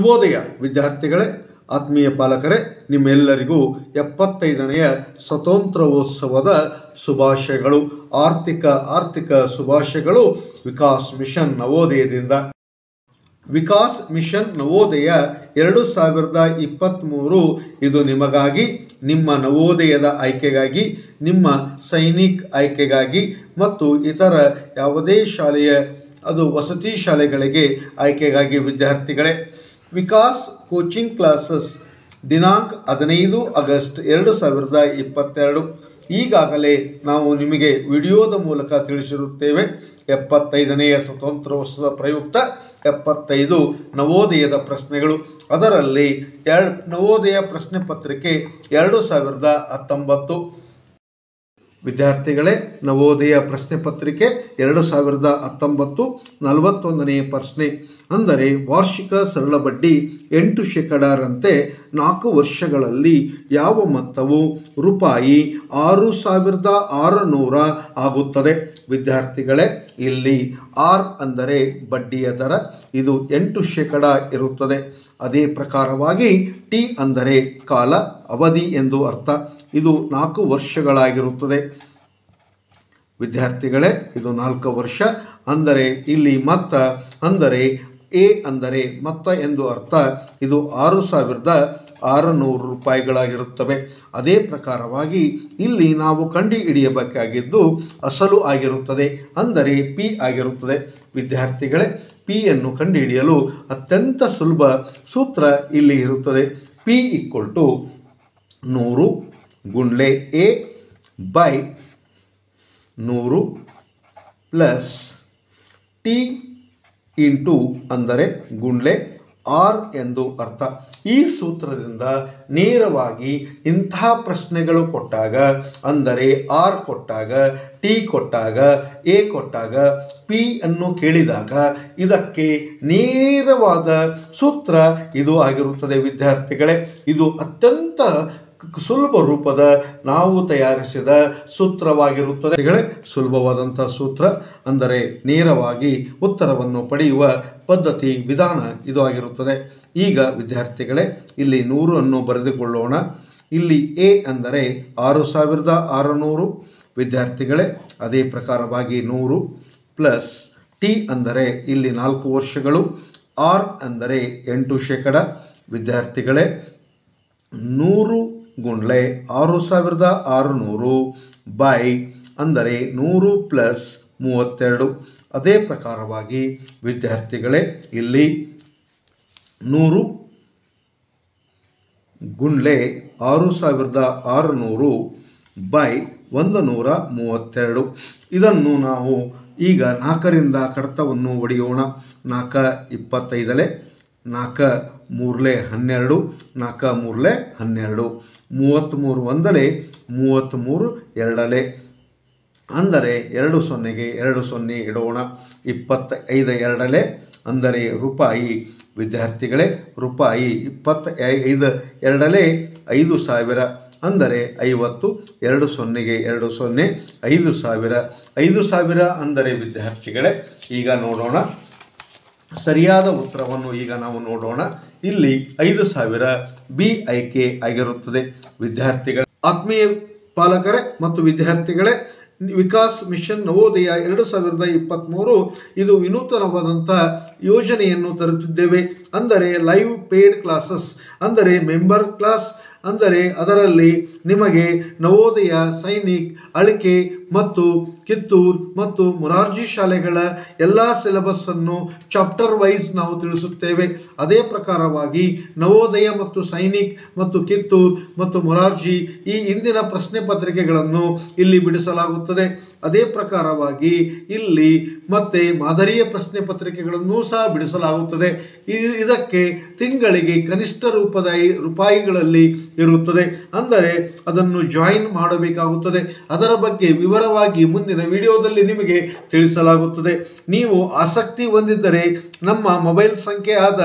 ಶುಭೋದಯ ವಿದ್ಯಾರ್ಥಿಗಳೇ ಆತ್ಮೀಯ ಪಾಲಕರೇ ನಿಮ್ಮೆಲ್ಲರಿಗೂ ಎಪ್ಪತ್ತೈದನೆಯ ಸ್ವತಂತ್ರೋತ್ಸವದ ಶುಭಾಶಯಗಳು ಆರ್ಥಿಕ ಆರ್ಥಿಕ ಶುಭಾಶಯಗಳು ವಿಕಾಸ್ ಮಿಷನ್ ನವೋದಯದಿಂದ ವಿಕಾಸ್ ಮಿಷನ್ ನವೋದಯ ಎರಡು ಸಾವಿರದ ಇಪ್ಪತ್ತ್ಮೂರು ಇದು ನಿಮಗಾಗಿ ನಿಮ್ಮ ನವೋದಯದ ಆಯ್ಕೆಗಾಗಿ ನಿಮ್ಮ ಸೈನಿಕ್ ಆಯ್ಕೆಗಾಗಿ ಮತ್ತು ಇತರ ಯಾವುದೇ ಶಾಲೆಯ ಅದು ವಸತಿ ಶಾಲೆಗಳಿಗೆ ಆಯ್ಕೆಗಾಗಿ ವಿದ್ಯಾರ್ಥಿಗಳೇ ವಿಕಾಸ್ ಕೋಚಿಂಗ್ ಕ್ಲಾಸಸ್ ದಿನಾಂಕ ಹದಿನೈದು ಆಗಸ್ಟ್ ಎರಡು ಸಾವಿರದ ಇಪ್ಪತ್ತೆರಡು ಈಗಾಗಲೇ ನಾವು ನಿಮಗೆ ವಿಡಿಯೋದ ಮೂಲಕ ತಿಳಿಸಿರುತ್ತೇವೆ ಎಪ್ಪತ್ತೈದನೆಯ ಸ್ವತಂತ್ರೋತ್ಸವ ಪ್ರಯುಕ್ತ ಎಪ್ಪತ್ತೈದು ನವೋದಯದ ಪ್ರಶ್ನೆಗಳು ಅದರಲ್ಲಿ ಎರಡು ನವೋದಯ ಪ್ರಶ್ನೆ ಪತ್ರಿಕೆ ಎರಡು ಸಾವಿರದ ಹತ್ತೊಂಬತ್ತು ವಿದ್ಯಾರ್ಥಿಗಳೇ ನವೋದಯ ಪ್ರಶ್ನೆ ಪತ್ರಿಕೆ ಎರಡು ಸಾವಿರದ ಹತ್ತೊಂಬತ್ತು ನಲವತ್ತೊಂದನೆಯ ಪ್ರಶ್ನೆ ಅಂದರೆ ವಾರ್ಷಿಕ ಸರಳ ಬಡ್ಡಿ ಎಂಟು ಶೇಕಡಾರಂತೆ ನಾಲ್ಕು ವರ್ಷಗಳಲ್ಲಿ ಯಾವ ಮೊತ್ತವು ರೂಪಾಯಿ ಆರು ಸಾವಿರದ ಆರುನೂರ ಆಗುತ್ತದೆ ವಿದ್ಯಾರ್ಥಿಗಳೇ ಇಲ್ಲಿ ಆರ್ ಅಂದರೆ ಬಡ್ಡಿಯ ದರ ಇದು ಎಂಟು ಶೇಕಡ ಇರುತ್ತದೆ ಅದೇ ಪ್ರಕಾರವಾಗಿ ಟಿ ಅಂದರೆ ಕಾಲ ಅವಧಿ ಎಂದು ಅರ್ಥ ಇದು ನಾಲ್ಕು ವರ್ಷಗಳಾಗಿರುತ್ತದೆ ವಿದ್ಯಾರ್ಥಿಗಳೇ ಇದು ನಾಲ್ಕು ವರ್ಷ ಅಂದರೆ ಇಲ್ಲಿ ಮೊತ್ತ ಅಂದರೆ ಎ ಅಂದರೆ ಮೊತ್ತ ಎಂದು ಅರ್ಥ ಇದು ಆರು ಸಾವಿರದ ಆರುನೂರು ರೂಪಾಯಿಗಳಾಗಿರುತ್ತವೆ ಅದೇ ಪ್ರಕಾರವಾಗಿ ಇಲ್ಲಿ ನಾವು ಕಂಡು ಹಿಡಿಯಬೇಕಾಗಿದ್ದು ಅಸಲು ಆಗಿರುತ್ತದೆ ಅಂದರೆ ಪಿ ಆಗಿರುತ್ತದೆ ವಿದ್ಯಾರ್ಥಿಗಳೇ ಪಿಯನ್ನು ಕಂಡುಹಿಡಿಯಲು ಅತ್ಯಂತ ಸುಲಭ ಸೂತ್ರ ಇಲ್ಲಿ ಇರುತ್ತದೆ ಪಿ ಈಕ್ವಲ್ ಟು ನೂರು ಗುಂಡ್ಲೆ ಎ ಬೈ ನೂರು ಪ್ಲಸ್ ಟಿ ಇಂಟು ಅಂದರೆ ಗುಂಡ್ಲೆ ಆರ್ ಎಂದು ಅರ್ಥ ಈ ಸೂತ್ರದಿಂದ ನೇರವಾಗಿ ಇಂತಹ ಪ್ರಶ್ನೆಗಳು ಕೊಟ್ಟಾಗ ಅಂದರೆ ಆರ್ ಕೊಟ್ಟಾಗ ಟಿ ಕೊಟ್ಟಾಗ ಎ ಕೊಟ್ಟಾಗ ಪಿ ಅನ್ನು ಕೇಳಿದಾಗ ಇದಕ್ಕೆ ನೇರವಾದ ಸೂತ್ರ ಇದು ಆಗಿರುತ್ತದೆ ವಿದ್ಯಾರ್ಥಿಗಳೇ ಇದು ಅತ್ಯಂತ ಸುಲಭ ರೂಪದ ನಾವು ತಯಾರಿಸಿದ ಸೂತ್ರವಾಗಿರುತ್ತದೆ ಸುಲಭವಾದಂಥ ಸೂತ್ರ ಅಂದರೆ ನೇರವಾಗಿ ಉತ್ತರವನ್ನು ಪಡೆಯುವ ಪದ್ಧತಿ ವಿಧಾನ ಇದು ಆಗಿರುತ್ತದೆ ಈಗ ವಿದ್ಯಾರ್ಥಿಗಳೇ ಇಲ್ಲಿ ನೂರು ಅನ್ನು ಬರೆದುಕೊಳ್ಳೋಣ ಇಲ್ಲಿ ಎ ಅಂದರೆ ಆರು ಸಾವಿರದ ಆರುನೂರು ವಿದ್ಯಾರ್ಥಿಗಳೇ ಅದೇ ಪ್ರಕಾರವಾಗಿ ನೂರು ಪ್ಲಸ್ ಟಿ ಅಂದರೆ ಇಲ್ಲಿ ನಾಲ್ಕು ವರ್ಷಗಳು ಆರ್ ಅಂದರೆ ಎಂಟು ಶೇಕಡ ವಿದ್ಯಾರ್ಥಿಗಳೇ ನೂರು ಗುಂಡ್ಲೆ ಆರು ಸಾವಿರದ ಆರುನೂರು ಬೈ ಅಂದರೆ ನೂರು ಪ್ಲಸ್ ಮೂವತ್ತೆರಡು ಅದೇ ಪ್ರಕಾರವಾಗಿ ವಿದ್ಯಾರ್ಥಿಗಳೇ ಇಲ್ಲಿ ನೂರು ಗುಂಡ್ಲೆ ಆರು ಸಾವಿರದ ಆರುನೂರು ಬೈ ಒಂದು ನೂರ ಮೂವತ್ತೆರಡು ಇದನ್ನು ನಾವು ಈಗ ನಾಲ್ಕರಿಂದ ಕಡತವನ್ನು ಹೊಡೆಯೋಣ ನಾಲ್ಕ ಇಪ್ಪತ್ತೈದಲೆ ನಾಲ್ಕ ಮೂರಲೆ ಹನ್ನೆರಡು ನಾಲ್ಕ ಮೂರಲೆ ಹನ್ನೆರಡು ಮೂವತ್ತ್ಮೂರು ಒಂದಲೆ ಮೂವತ್ತ್ಮೂರು ಎರಡಲೆ ಅಂದರೆ ಎರಡು ಸೊನ್ನೆಗೆ ಎರಡು ಸೊನ್ನೆ ಇಡೋಣ ಇಪ್ಪತ್ತ ಐದು ಎರಡಲೆ ಅಂದರೆ ರೂಪಾಯಿ ವಿದ್ಯಾರ್ಥಿಗಳೇ ರೂಪಾಯಿ ಇಪ್ಪತ್ತ ಐದು ಎರಡಲೆ ಐದು ಸಾವಿರ ಅಂದರೆ ಐವತ್ತು ಎರಡು ಸೊನ್ನೆಗೆ ಎರಡು ಸೊನ್ನೆ ಐದು ಸಾವಿರ ಐದು ಸಾವಿರ ಅಂದರೆ ವಿದ್ಯಾರ್ಥಿಗಳೇ ಈಗ ನೋಡೋಣ ಸರಿಯಾದ ಉತ್ತರವನ್ನು ಈಗ ನಾವು ನೋಡೋಣ ಇಲ್ಲಿ ಐದು ಸಾವಿರ ಬಿ ಆಯ್ಕೆ ಆಗಿರುತ್ತದೆ ವಿದ್ಯಾರ್ಥಿಗಳ ಆತ್ಮೀಯ ಪಾಲಕರೇ ಮತ್ತು ವಿದ್ಯಾರ್ಥಿಗಳೇ ವಿಕಾಸ್ ಮಿಷನ್ ನವೋದಯ ಎರಡು ಸಾವಿರದ ಇಪ್ಪತ್ತ್ಮೂರು ಇದು ವಿನೂತನವಾದಂಥ ಯೋಜನೆಯನ್ನು ತರುತ್ತಿದ್ದೇವೆ ಅಂದರೆ ಲೈವ್ ಪೇಡ್ ಕ್ಲಾಸಸ್ ಅಂದರೆ ಮೆಂಬರ್ ಕ್ಲಾಸ್ ಅಂದರೆ ಅದರಲ್ಲಿ ನಿಮಗೆ ನವೋದಯ ಸೈನಿಕ್ ಅಳಿಕೆ ಮತ್ತು ಕಿತ್ತೂರು ಮತ್ತು ಮೊರಾರ್ಜಿ ಶಾಲೆಗಳ ಎಲ್ಲ ಸಿಲೆಬಸ್ಸನ್ನು ಚಾಪ್ಟರ್ ವೈಸ್ ನಾವು ತಿಳಿಸುತ್ತೇವೆ ಅದೇ ಪ್ರಕಾರವಾಗಿ ನವೋದಯ ಮತ್ತು ಸೈನಿಕ್ ಮತ್ತು ಕಿತ್ತೂರು ಮತ್ತು ಮೊರಾರ್ಜಿ ಈ ಇಂದಿನ ಪ್ರಶ್ನೆ ಪತ್ರಿಕೆಗಳನ್ನು ಇಲ್ಲಿ ಬಿಡಿಸಲಾಗುತ್ತದೆ ಅದೇ ಪ್ರಕಾರವಾಗಿ ಇಲ್ಲಿ ಮತ್ತೆ ಮಾದರಿಯ ಪ್ರಶ್ನೆ ಪತ್ರಿಕೆಗಳನ್ನು ಸಹ ಬಿಡಿಸಲಾಗುತ್ತದೆ ಈ- ಇದಕ್ಕೆ ತಿಂಗಳಿಗೆ ಕನಿಷ್ಠ ರೂಪದ ಐ- ರೂಪಾಯಿಗಳಲ್ಲಿ ಇರುತ್ತದೆ ಅಂದರೆ ಅದನ್ನು ಜಾಯಿನ್ ಮಾಡಬೇಕಾಗುತ್ತದೆ ಅದರ ಬಗ್ಗೆ ವಿವರವಾಗಿ ಮುಂದಿನ ವಿಡಿಯೋದಲ್ಲಿ ನಿಮಗೆ ತಿಳಿಸಲಾಗುತ್ತದೆ ನೀವು ಆಸಕ್ತಿ ಹೊಂದಿದ್ದರೆ ನಮ್ಮ ಮೊಬೈಲ್ ಸಂಖ್ಯೆ ಆದ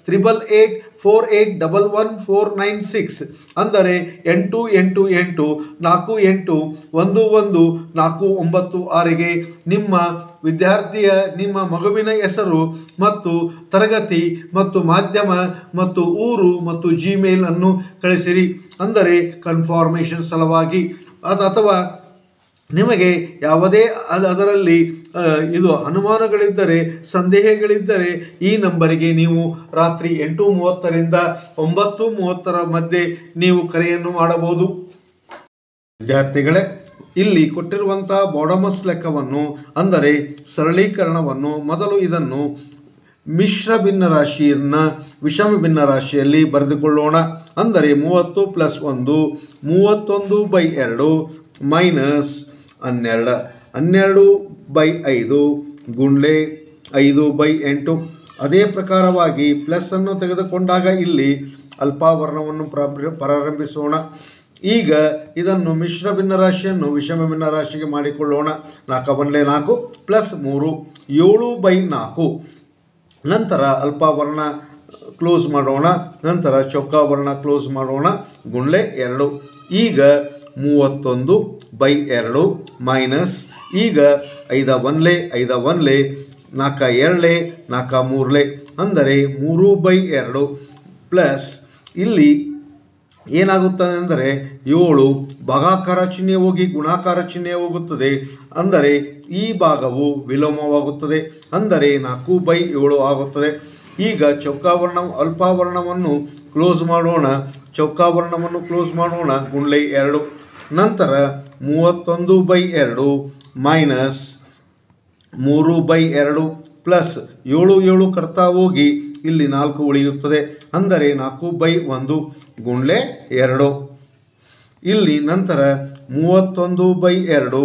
triple eight four eight double one four nine six ಅಂದರೆ ಎಂಟು ಎಂಟು ಎಂಟು ನಾಲ್ಕು ಎಂಟು ಒಂದು ಒಂದು ನಾಲ್ಕು ಒಂಬತ್ತು ಆರಿಗೆ ನಿಮ್ಮ ವಿದ್ಯಾರ್ಥಿಯ ನಿಮ್ಮ ಮಗುವಿನ ಹೆಸರು ಮತ್ತು ತರಗತಿ ಮತ್ತು ಮಾಧ್ಯಮ ಮತ್ತು ಊರು ಮತ್ತು ಜಿಮೇಲ್ ಅನ್ನು ಕಳಿಸಿರಿ ಅಂದರೆ ಕನ್ಫಾರ್ಮೇಷನ್ ಸಲುವಾಗಿ ಅದು ಅಥವಾ ನಿಮಗೆ ಯಾವುದೇ ಅದ- ಅದರಲ್ಲಿ ಆ, ಇದು ಅನುಮಾನಗಳಿದ್ದರೆ ಸಂದೇಹಗಳಿದ್ದರೆ ಈ ನಂಬರಿಗೆ ನೀವು ರಾತ್ರಿ ಎಂಟು ಮೂವತ್ತರಿಂದ ಒಂಬತ್ತು ಮೂವತ್ತರ ಮಧ್ಯೆ ನೀವು ಕರೆಯನ್ನು ಮಾಡಬಹುದು ವಿದ್ಯಾರ್ಥಿಗಳೇ ಇಲ್ಲಿ ಕೊಟ್ಟಿರುವಂತಹ ಬಾಡಮಸ್ ಲೆಕ್ಕವನ್ನು ಅಂದರೆ ಸರಳೀಕರಣವನ್ನು ಮೊದಲು ಇದನ್ನು ಮಿಶ್ರ ಭಿನ್ನ ರಾಶಿಯನ್ನ ವಿಷಮ ಭಿನ್ನ ರಾಶಿಯಲ್ಲಿ ಬರೆದುಕೊಳ್ಳೋಣ ಅಂದರೆ ಮೂವತ್ತು ಪ್ಲಸ್ ಒಂದು ಮೂವತ್ತೊಂದು ಬೈ ಎರಡು ಮೈನಸ್ ಹನ್ನೆರಡು ಹನ್ನೆರಡು ಬೈ ಐದು ಗುಂಡ್ಲೆ ಐದು ಬೈ ಎಂಟು ಅದೇ ಪ್ರಕಾರವಾಗಿ ಪ್ಲಸ್ಸನ್ನು ತೆಗೆದುಕೊಂಡಾಗ ಇಲ್ಲಿ ಅಲ್ಪಾವರ್ಣವನ್ನು ಪ್ರಾರಂಭ ಪ್ರಾರಂಭಿಸೋಣ ಈಗ ಇದನ್ನು ಮಿಶ್ರ ಭಿನ್ನರಾಶಿಯನ್ನು ವಿಷಮ ಭಿನ್ನರಾಶಿಗೆ ಮಾಡಿಕೊಳ್ಳೋಣ ನಾಲ್ಕು ಬಂಡ್ಲೆ ನಾಲ್ಕು ಪ್ಲಸ್ ಮೂರು ಏಳು ಬೈ ನಾಲ್ಕು ನಂತರ ಅಲ್ಪಾವರ್ಣ ಕ್ಲೋಸ್ ಮಾಡೋಣ ನಂತರ ಚೌಕಾವರ್ಣ ಕ್ಲೋಸ್ ಮಾಡೋಣ ಗುಂಡ್ಲೆ ಎರಡು ಈಗ ಮೂವತ್ತೊಂದು ಬೈ ಎರಡು ಮೈನಸ್ ಈಗ ಐದ ಒನ್ಲೆ ಐದ ಒನ್ಲೆ ನಾಲ್ಕ ಎರಡ್ಲೆ ನಾಲ್ಕ ಮೂರ್ಲೆ ಅಂದರೆ ಮೂರು ಬೈ ಎರಡು ಪ್ಲಸ್ ಇಲ್ಲಿ ಏನಾಗುತ್ತದೆ ಅಂದರೆ ಏಳು ಭಾಗಾಕಾರ ಚಿಹ್ನೆ ಹೋಗಿ ಗುಣಾಕಾರ ಚಿಹ್ನೆ ಹೋಗುತ್ತದೆ ಅಂದರೆ ಈ ಭಾಗವು ವಿಲೋಮವಾಗುತ್ತದೆ ಅಂದರೆ ನಾಲ್ಕು ಬೈ ಏಳು ಆಗುತ್ತದೆ ಈಗ ಚೌಕಾವರ್ಣ ಅಲ್ಪಾವರ್ಣವನ್ನು ಕ್ಲೋಸ್ ಮಾಡೋಣ ಚೌಕಾವರ್ಣವನ್ನು ಕ್ಲೋಸ್ ಮಾಡೋಣ ಗುಂಡ್ಲೆ ಎರಡು ನಂತರ ಮೂವತ್ತೊಂದು ಬೈ ಎರಡು ಮೈನಸ್ ಮೂರು ಬೈ ಎರಡು ಪ್ಲಸ್ ಏಳು ಏಳು ಕರ್ತಾ ಹೋಗಿ ಇಲ್ಲಿ ನಾಲ್ಕು ಉಳಿಯುತ್ತದೆ ಅಂದರೆ ನಾಲ್ಕು ಬೈ ಒಂದು ಗುಂಡ್ಲೆ ಎರಡು ಇಲ್ಲಿ ನಂತರ ಮೂವತ್ತೊಂದು ಬೈ ಎರಡು